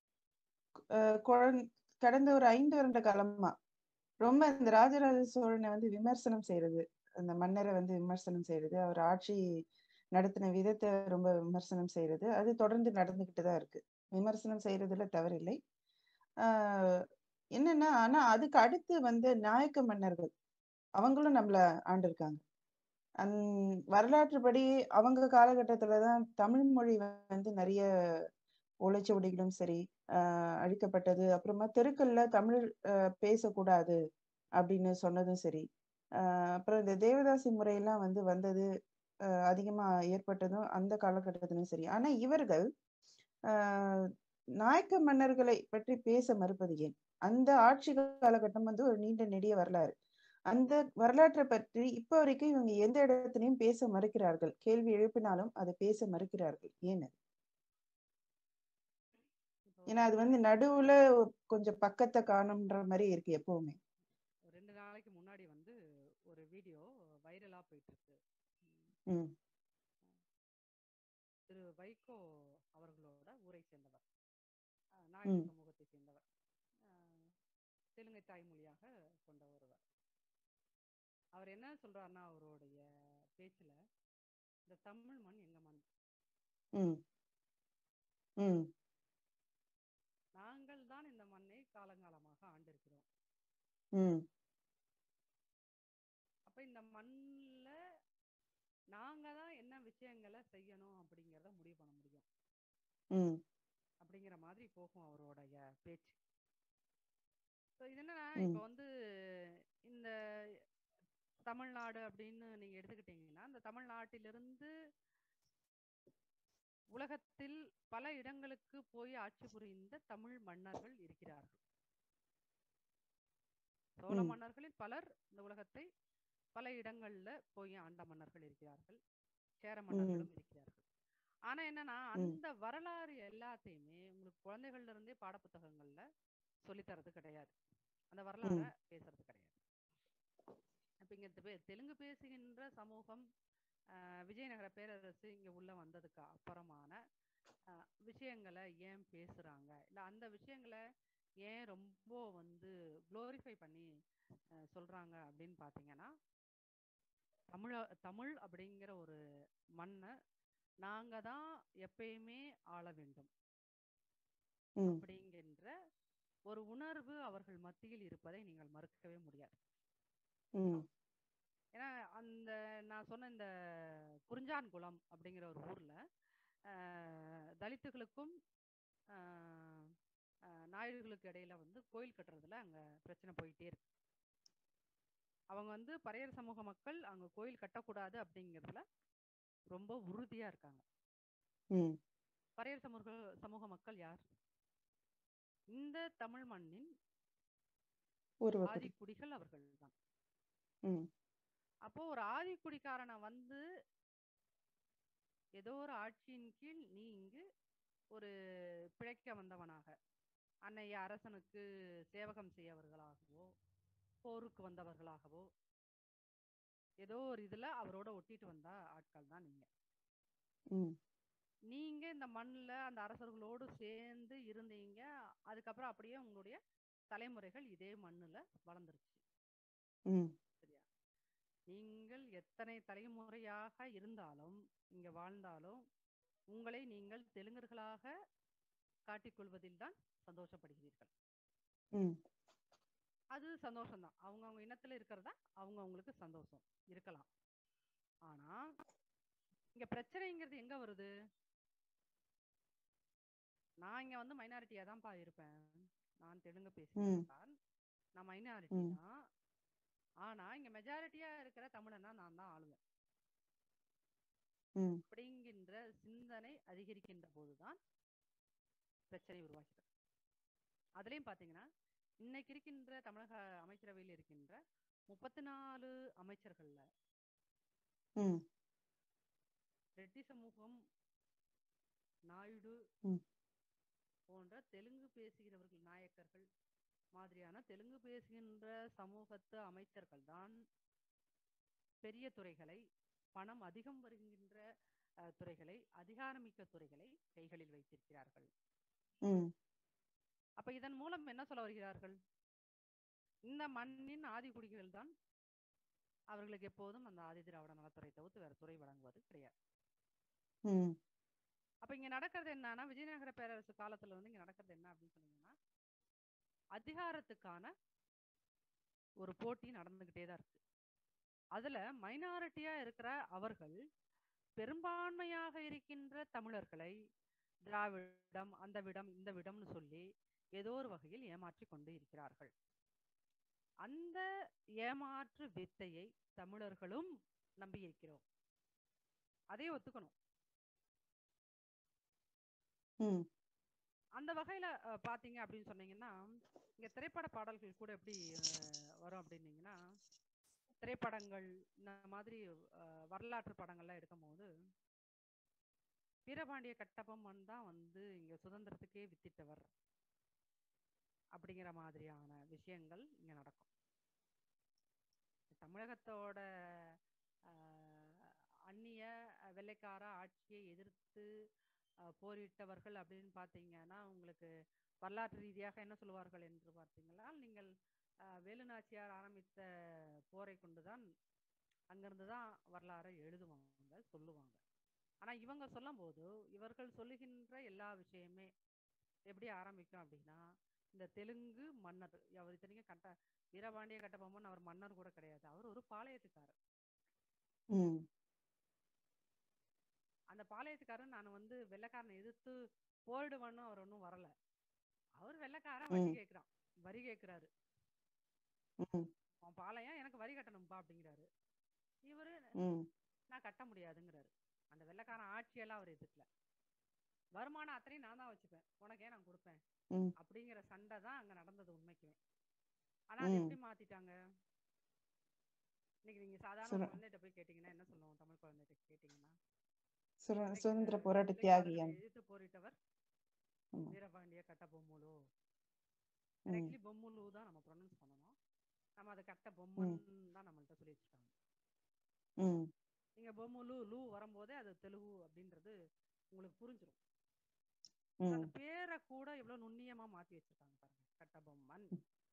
ஆஹ் குழந்- கடந்த ஒரு ஐந்து வருட காலமா ரொம்ப இந்த ராஜராஜ சோழனை வந்து விமர்சனம் செய்யறது அந்த மன்னரை வந்து விமர்சனம் செய்யறது அவர் ஆட்சி நடத்தின விதத்தை ரொம்ப விமர்சனம் செய்யறது அது தொடர்ந்து நடந்துகிட்டு தான் இருக்கு விமர்சனம் செய்யறதுல தவறில்லை ஆஹ் என்னன்னா ஆனா அதுக்கு அடுத்து வந்து நாயக்க மன்னர்கள் அவங்களும் நம்மள ஆண்டிருக்காங்க அந் வரலாற்றுப்படி அவங்க காலகட்டத்துலதான் தமிழ் மொழி வந்து நிறைய ஓலைச்சுவடிகளும் சரி ஆஹ் அழிக்கப்பட்டது அப்புறமா தெருக்கள்ல தமிழ் ஆஹ் பேசக்கூடாது அப்படின்னு சொன்னதும் சரி ஆஹ் அப்புறம் இந்த தேவதாசி முறையெல்லாம் வந்து வந்தது ஆஹ் அதிகமா ஏற்பட்டதும் அந்த காலகட்டத்திலும் சரி ஆனா இவர்கள் ஆஹ் நாயக்க மன்னர்களை பற்றி பேச மறுப்பது ஏன் அந்த ஆட்சி காலகட்டம் வந்து ஒரு நீண்ட நெடிய வரலாறு அந்த வரலாற்றை பற்றி இப்ப வரைக்கும் இவங்க எந்த இடத்துலயும் பேச மறுக்கிறார்கள் கேள்வி எழுப்பினாலும் அதை பேச மறுக்கிறார்கள் ஏன் அது? இப்போ ஏன்னா அது வந்து நடுவுல கொஞ்சம் பக்கத்தை காணும்ன்ற மாதிரி இருக்கு எப்பவுமே ஒரு ரெண்டு நாளைக்கு முன்னாடி வந்து ஒரு வீடியோ வைரலா போயிட்டு இருக்கு ம் திரு வைகோ அவர்களோட ஊரை சேர்ந்தவர் அஹ் நாயுடு ம் சமூகத்தை சேர்ந்தவர் அஹ் தெலுங்கை தாய்மொழியாக கொண்ட ஒருவர் அவர் என்ன சொல்றாருன்னா அவருடைய பேச்சுல இந்த தமிழ் மண் எங்க மண் ம் ம் நாங்கள் தான் இந்த மண்ணை காலங்காலமாக ஆண்டிருக்கிறோம் ம் அப்ப இந்த மண்ணுல நாங்க தான் என்ன விஷயங்களை செய்யணும் அப்படிங்கறத முடிவு பண்ண முடியும் ம் அப்படிங்கிற மாதிரி போகும் அவருடைய பேச்சு ஸோ இது என்னன்னா ம் இப்போ வந்து இந்த தமிழ்நாடு அப்படின்னு நீங்க எடுத்துக்கிட்டீங்கன்னா இந்த தமிழ்நாட்டிலிருந்து உலகத்தில் பல இடங்களுக்கு போய் ஆட்சி புரிந்த தமிழ் மன்னர்கள் இருக்கிறார்கள் சோழ ம் மன்னர்களில் பலர் இந்த உலகத்தை பல இடங்கள்ல போய் ஆண்ட மன்னர்கள் இருக்கிறார்கள் சேர ம் மன்னர்களும் இருக்கிறார்கள் ஆனா ஆனா என்னன்னா ம். அந்த வரலாறு எல்லாத்தையுமே உங்களுக்கு குழந்தைகள்ல இருந்தே பாடப்புத்தகங்கள்ல சொல்லித் தரது கிடையாது அந்த வரலாற ம். பேசுறது கிடையாது இப்ப இங்க தெ- தெலுங்கு பேசுகின்ற சமூகம் ஆஹ் விஜயநகர பேரரசு இங்க உள்ள வந்ததுக்கு அப்புறமான ஆஹ் விஷயங்களை ஏன் பேசுறாங்க இல்ல அந்த விஷயங்களை ஏன் ரொம்ப வந்து குளோரிஃபை பண்ணி ஆஹ் சொல்றாங்க அப்படின்னு பாத்தீங்கன்னா தமிழ தமிழ் அப்படிங்கிற ஒரு மண்ணை நாங்க தான் எப்பயுமே ஆள வேண்டும் ம். அப்படிங்கின்ற ஒரு உணர்வு அவர்கள் மத்தியில் இருப்பதை நீங்கள் மறுக்கவே முடியாது ம். ஏன்னா அந்த நான் சொன்ன இந்த குறிஞ்சான்குளம் அப்படிங்கிற ஒரு ஊர்ல ஆஹ் தலித்துகளுக்கும் ஆஹ் ஆஹ் நாயுடுகளுக்கு இடையில வந்து கோயில் கட்டுறதுல அங்க பிரச்சனை போயிட்டே இருக்கு அவங்க வந்து பறையர் சமூக மக்கள் அங்க கோயில் கட்டக்கூடாது அப்படிங்கிறதுல ரொம்ப உறுதியா இருக்காங்க ம். பறையர் சமூக சமூக மக்கள் யார் இந்த தமிழ் மண்ணின் ஒரு வகுதி ஆதிக்குடிகள் அவர்கள் தான் ம். அப்போ ஒரு ஆதிக்குடிக்காரனை வந்து ஏதோ ஒரு ஆட்சியின் கீழ் நீ இங்கு ஒரு பிழைக்க வந்தவனாக அன்னைய அரசனுக்கு சேவகம் செய்யவர்களாகவோ போருக்கு வந்தவர்களாகவோ ஏதோ ஒரு இதுல அவரோட ஒட்டிட்டு வந்த ஆட்கள் தான் நீங்க ம். நீங்க இந்த மண்ணுல அந்த அரசர்களோடு சேர்ந்து இருந்தீங்க அதுக்கப்புறம் அப்படியே உங்களுடைய தலைமுறைகள் இதே மண்ணுல வளர்ந்துருச்சு ம். சரியா நீங்கள் எத்தனை தலைமுறையாக இருந்தாலும் இங்க வாழ்ந்தாலும் உங்களை நீங்கள் தெலுங்கர்களாக காட்டிக்கொள்வதில் தான் சந்தோஷப்படுகிறீர்கள் ம். அது சந்தோஷம்தான் அவங்க அவங்க இனத்துல இருக்கிறதா அவங்க அவங்களுக்கு சந்தோஷம் இருக்கலாம் ஆனா இங்க பிரச்சனைங்கிறது எங்க வருது நான் இங்க வந்து மைனாரிட்டியா தான்ப்பா இருப்பேன் நான் தெலுங்கு பேசுகிறேன் நான் மைனாரிட்டி ம். தான் ஆனா இங்க மெஜாரிட்டியா இருக்கிற தமிழனா நான் தான் ஆளுவேன் ம். அப்படிங்கின்ற சிந்தனை அதிகரிக்கின்ற போதுதான் பிரச்சனை உருவாகிறது அதுலயும் பாத்தீங்கன்னா இன்னைக்கு இருக்கின்ற தமிழக அமைச்சரவையில் இருக்கின்ற முப்பத்தி நாலு அமைச்சர்கள்ல ம். ரெட்டி சமூகம் நாயுடு ம். போன்ற தெலுங்கு பேசுகிறவர்கள் நாயக்கர்கள் மாதிரியான தெலுங்கு பேசுகின்ற சமூகத்து அமைச்சர்கள் தான் பெரிய துறைகளை பணம் அதிகம் வருகின்ற அஹ், துறைகளை அதிகாரமிக்க துறைகளை கைகளில் வைத்திருக்கிறார்கள் ம். அப்ப இதன் மூலம் என்ன சொல்ல வருகிறார்கள் இந்த மண்ணின் ஆதிக்குடிகள் தான் அவர்களுக்கு எப்போதும் அந்த ஆதி திராவிட நலத்துறை தவிர்த்து வேற துறை வழங்குவது கிடையாது ம். அப்ப இங்க நடக்கிறது என்னன்னா விஜயநகர பேரரசு காலத்துல வந்து இங்க நடக்கிறது என்ன அப்படின்னு சொன்னீங்கன்னா அதிகாரத்துக்கான ஒரு போட்டி நடந்துகிட்டே தான் இருக்கு அதுல மைனாரிட்டியா இருக்கிற அவர்கள் பெரும்பான்மையாக இருக்கின்ற தமிழர்களை திராவிடம் அந்த விடம் இந்த விடம்னு சொல்லி ஏதோ ஒரு வகையில் ஏமாற்றி கொண்டு இருக்கிறார்கள் அந்த ஏமாற்று வித்தையை தமிழர்களும் நம்பி இருக்கிறோம் அதை ஒத்துக்கணும் ம். அந்த வகையில அஹ், பாத்தீங்க அப்படின்னு சொன்னீங்கன்னா இங்க திரைப்பட பாடல்கள் கூட எப்படி அஹ், வரும் அப்படின்னீங்கன்னா திரைப்படங்கள் இந்த மாதிரி அஹ், வரலாற்று படங்கள்லாம் எடுக்கும்போது வீரபாண்டிய கட்டபொம்மன் தான் வந்து இங்க சுதந்திரத்துக்கே வித்திட்டவர் அப்படிங்கிற மாதிரியான விஷயங்கள் இங்க நடக்கும் தமிழகத்தோட அஹ், அந்நிய அஹ், வெள்ளைக்கார ஆட்சியை எதிர்த்து அஹ், போரிட்டவர்கள் அப்படின்னு பார்த்தீங்கன்னா உங்களுக்கு வரலாற்று ரீதியாக என்ன சொல்லுவார்கள் என்று பார்த்தீங்கன்னா நீங்கள் அஹ், வேலுநாச்சியார் ஆரம்பித்த போரை கொண்டுதான் அங்கிருந்து தான் வரலாறை எழுதுவாங்க சொல்லுவாங்க ஆனா இவங்க சொல்லும்போது இவர்கள் சொல்லுகின்ற எல்லா விஷயமே எப்படி ஆரம்பிக்கும் அப்படின்னா இந்த தெலுங்கு மன்னர் அவர் இத்தனைக்கும் கட்ட வீரபாண்டிய கட்டபொம்மன் அவர் மன்னர் கூட கிடையாது அவர் ஒரு பாளையத்துக்காரர் ம். அந்த பாளையத்துக்காரன் நான் வந்து வெள்ளைக்காரனை எதிர்த்து போரிடுவேன்னு அவர் ஒன்றும் வரல அவர் வெள்ளைக்காரன் வரி ம். கேட்கிறான் வரி கேட்கிறாரு ம். அவன் பாளையம் எனக்கு வரி கட்டணும்பா அப்படிங்கிறாரு இவரு ம். நான் கட்ட முடியாதுங்கிறாரு அந்த வெள்ளைக்காரன் ஆட்சியெல்லாம் அவர் எதிர்க்கல வருமானம் அத்தனையும் நான் தான் வச்சுப்பேன் உனக்கே நான் கொடுப்பேன் ம். அப்படிங்கிற சண்டை தான் அங்க நடந்தது உண்மைக்குமே ஆனா அது ம். எப்படி மாத்திட்டாங்க இன்னைக்கு நீங்க சாதாரண சொல்ல- குழந்தைகிட்ட போய் கேட்டீங்கன்னா என்ன சொல்லுவோம் தமிழ் குழந்தைகிட்ட கேட்டீங்கன்னா சுர இன்னைக்கு சுதந்திர இந்த போராட்ட வெள்ளைக்காரர்களை தியாகியாம் எதிர்த்து போரிட்டவர் ஆமா வீரபாண்டிய கட்ட பொம்மலு ம் கரெக்ட்லி பொம்முலு தான் நம்ம ப்ரொனவுன்ஸ் பண்ணணும் நம்ம அதை கட்ட ம் பொம்மன் தான் நம்மள்ட்ட சொல்லி வச்சிருக்காங்க ம் நீங்க பொம்முலு லூ வரும்போதே அது தெலுங்கு அப்படின்றது உங்களுக்கு புரிஞ்சிடும் அந்த ம் பேரை கூட எவ்வளவு நுண்ணியமா மாத்தி வச்சிருக்காங்க பாருங்க கட்ட பொம்மன்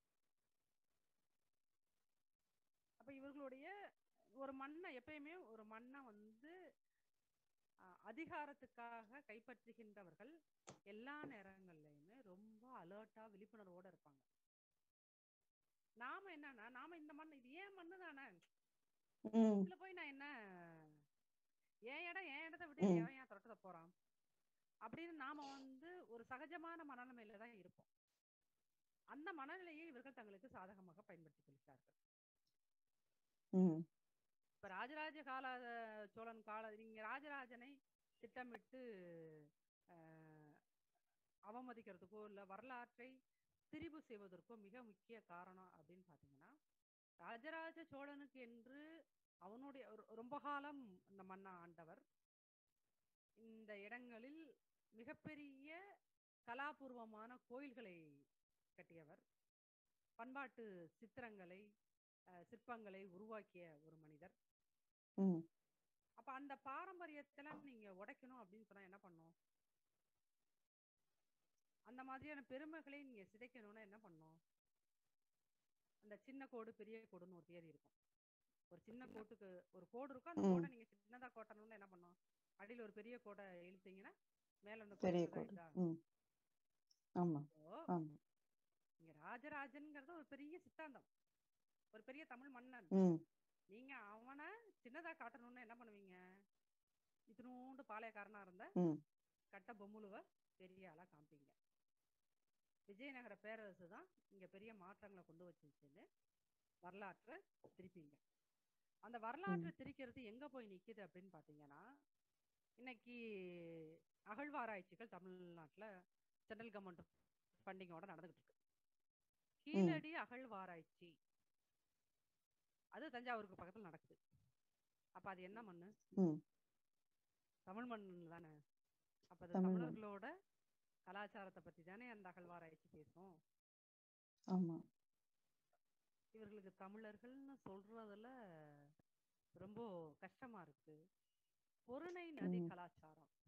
அப்ப இவர்களுடைய ஒரு மண்ணை எப்பயுமே ஒரு மண்ணை வந்து அஹ், அதிகாரத்துக்காக கைப்பற்றுகின்றவர்கள் எல்லா நேரங்கள்லயுமே ரொம்ப அலர்ட்டா விழிப்புணர்வோட இருப்பாங்க நாம என்னன்னா நாம இந்த மண் இது ஏன் மண்ணு தானே ம் இதுல போய் நான் என்ன என் இடம் என் இடத்த விட்டு ம் எவன் ஏன் தொட்டத போறான் அப்படின்னு நாம வந்து ஒரு சகஜமான மனநிலையில தான் இருப்போம் அந்த மனநிலையை இவர்கள் தங்களுக்கு சாதகமாக பயன்படுத்திக் கொள்கிறார்கள் ம் இப்ப ராஜராஜ கால அஹ், சோழன் கால நீங்க ராஜராஜனை திட்டமிட்டு அஹ், அவமதிக்கிறதுக்கோ இல்ல வரலாற்றை திரிபு செய்வதற்கோ மிக முக்கிய காரணம் அப்படின்னு பாத்தீங்கன்னா ராஜராஜ சோழனுக்கு என்று அவனுடைய ஒரு- ரொம்ப காலம் இந்த மண்ணை ஆண்டவர் இந்த இடங்களில் மிகப்பெரிய கலாபூர்வமான கோயில்களை கட்டியவர் பண்பாட்டு சித்திரங்களை அஹ், சிற்பங்களை உருவாக்கிய ஒரு மனிதர் ம் அப்ப அந்த பாரம்பரியத்தெல்லாம் நீங்க உடைக்கணும் அப்படின்னு சொன்னா என்ன பண்ணும் அந்த மாதிரியான பெருமைகளை நீங்க சிதைக்கணும்னா என்ன பண்ணும் அந்த சின்ன கோடு பெரிய கோடுன்னு ஒரு தேதி இருக்கும் ஒரு சின்ன கோட்டுக்கு ஒரு கோடு இருக்கும் அந்த ம் கோடை நீங்க சின்னதா கோட்டணும்னா என்ன பண்ணும் அடியில ஒரு பெரிய கோடை இழுத்தீங்கன்னா மேல அந்த கோடு பெரிய கோடு சின்னதாயிட்டா ம் ஆமா அப்போ ஆமா இங்க ராஜராஜன்ங்கிறது ஒரு பெரிய சித்தாந்தம் ஒரு பெரிய தமிழ் மன்னன் ம் நீங்க அவனை சின்னதா காட்டணும்னா என்ன பண்ணுவீங்க இத்தினூண்டு பாளையக்காரனா இருந்த ம் கட்ட பொம்முலுவ பெரிய ஆளா காமிப்பீங்க விஜயநகர பேரரசு தான் இங்க பெரிய மாற்றங்களை கொண்டு வச்சுச்சுன்னு வரலாற்றை திரிப்பீங்க அந்த வரலாற்றை திரிக்கிறது எங்க போய் நிக்குது அப்படின்னு பாத்தீங்கன்னா இன்னைக்கு அகழ்வாராய்ச்சிகள் தமிழ்நாட்டுல சென்ட்ரல் கவர்மெண்ட் ஃபண்டிங்கோட நடந்துகிட்டு இருக்கு கீழடி அகழ்வாராய்ச்சி அது தஞ்சாவூருக்கு பக்கத்துல நடக்குது அப்ப அது என்ன மண்ணு ம் தமிழ் மண் தானே அப்ப அது தமிழ் மண். தமிழர்களோட கலாச்சாரத்தை பத்தி தானே அந்த அகழ்வாராய்ச்சி பேசும் ஆமா இவர்களுக்கு தமிழர்கள்னு சொல்றதுல ரொம்ப கஷ்டமா இருக்கு பொருணை நதி ம். கலாச்சாரம்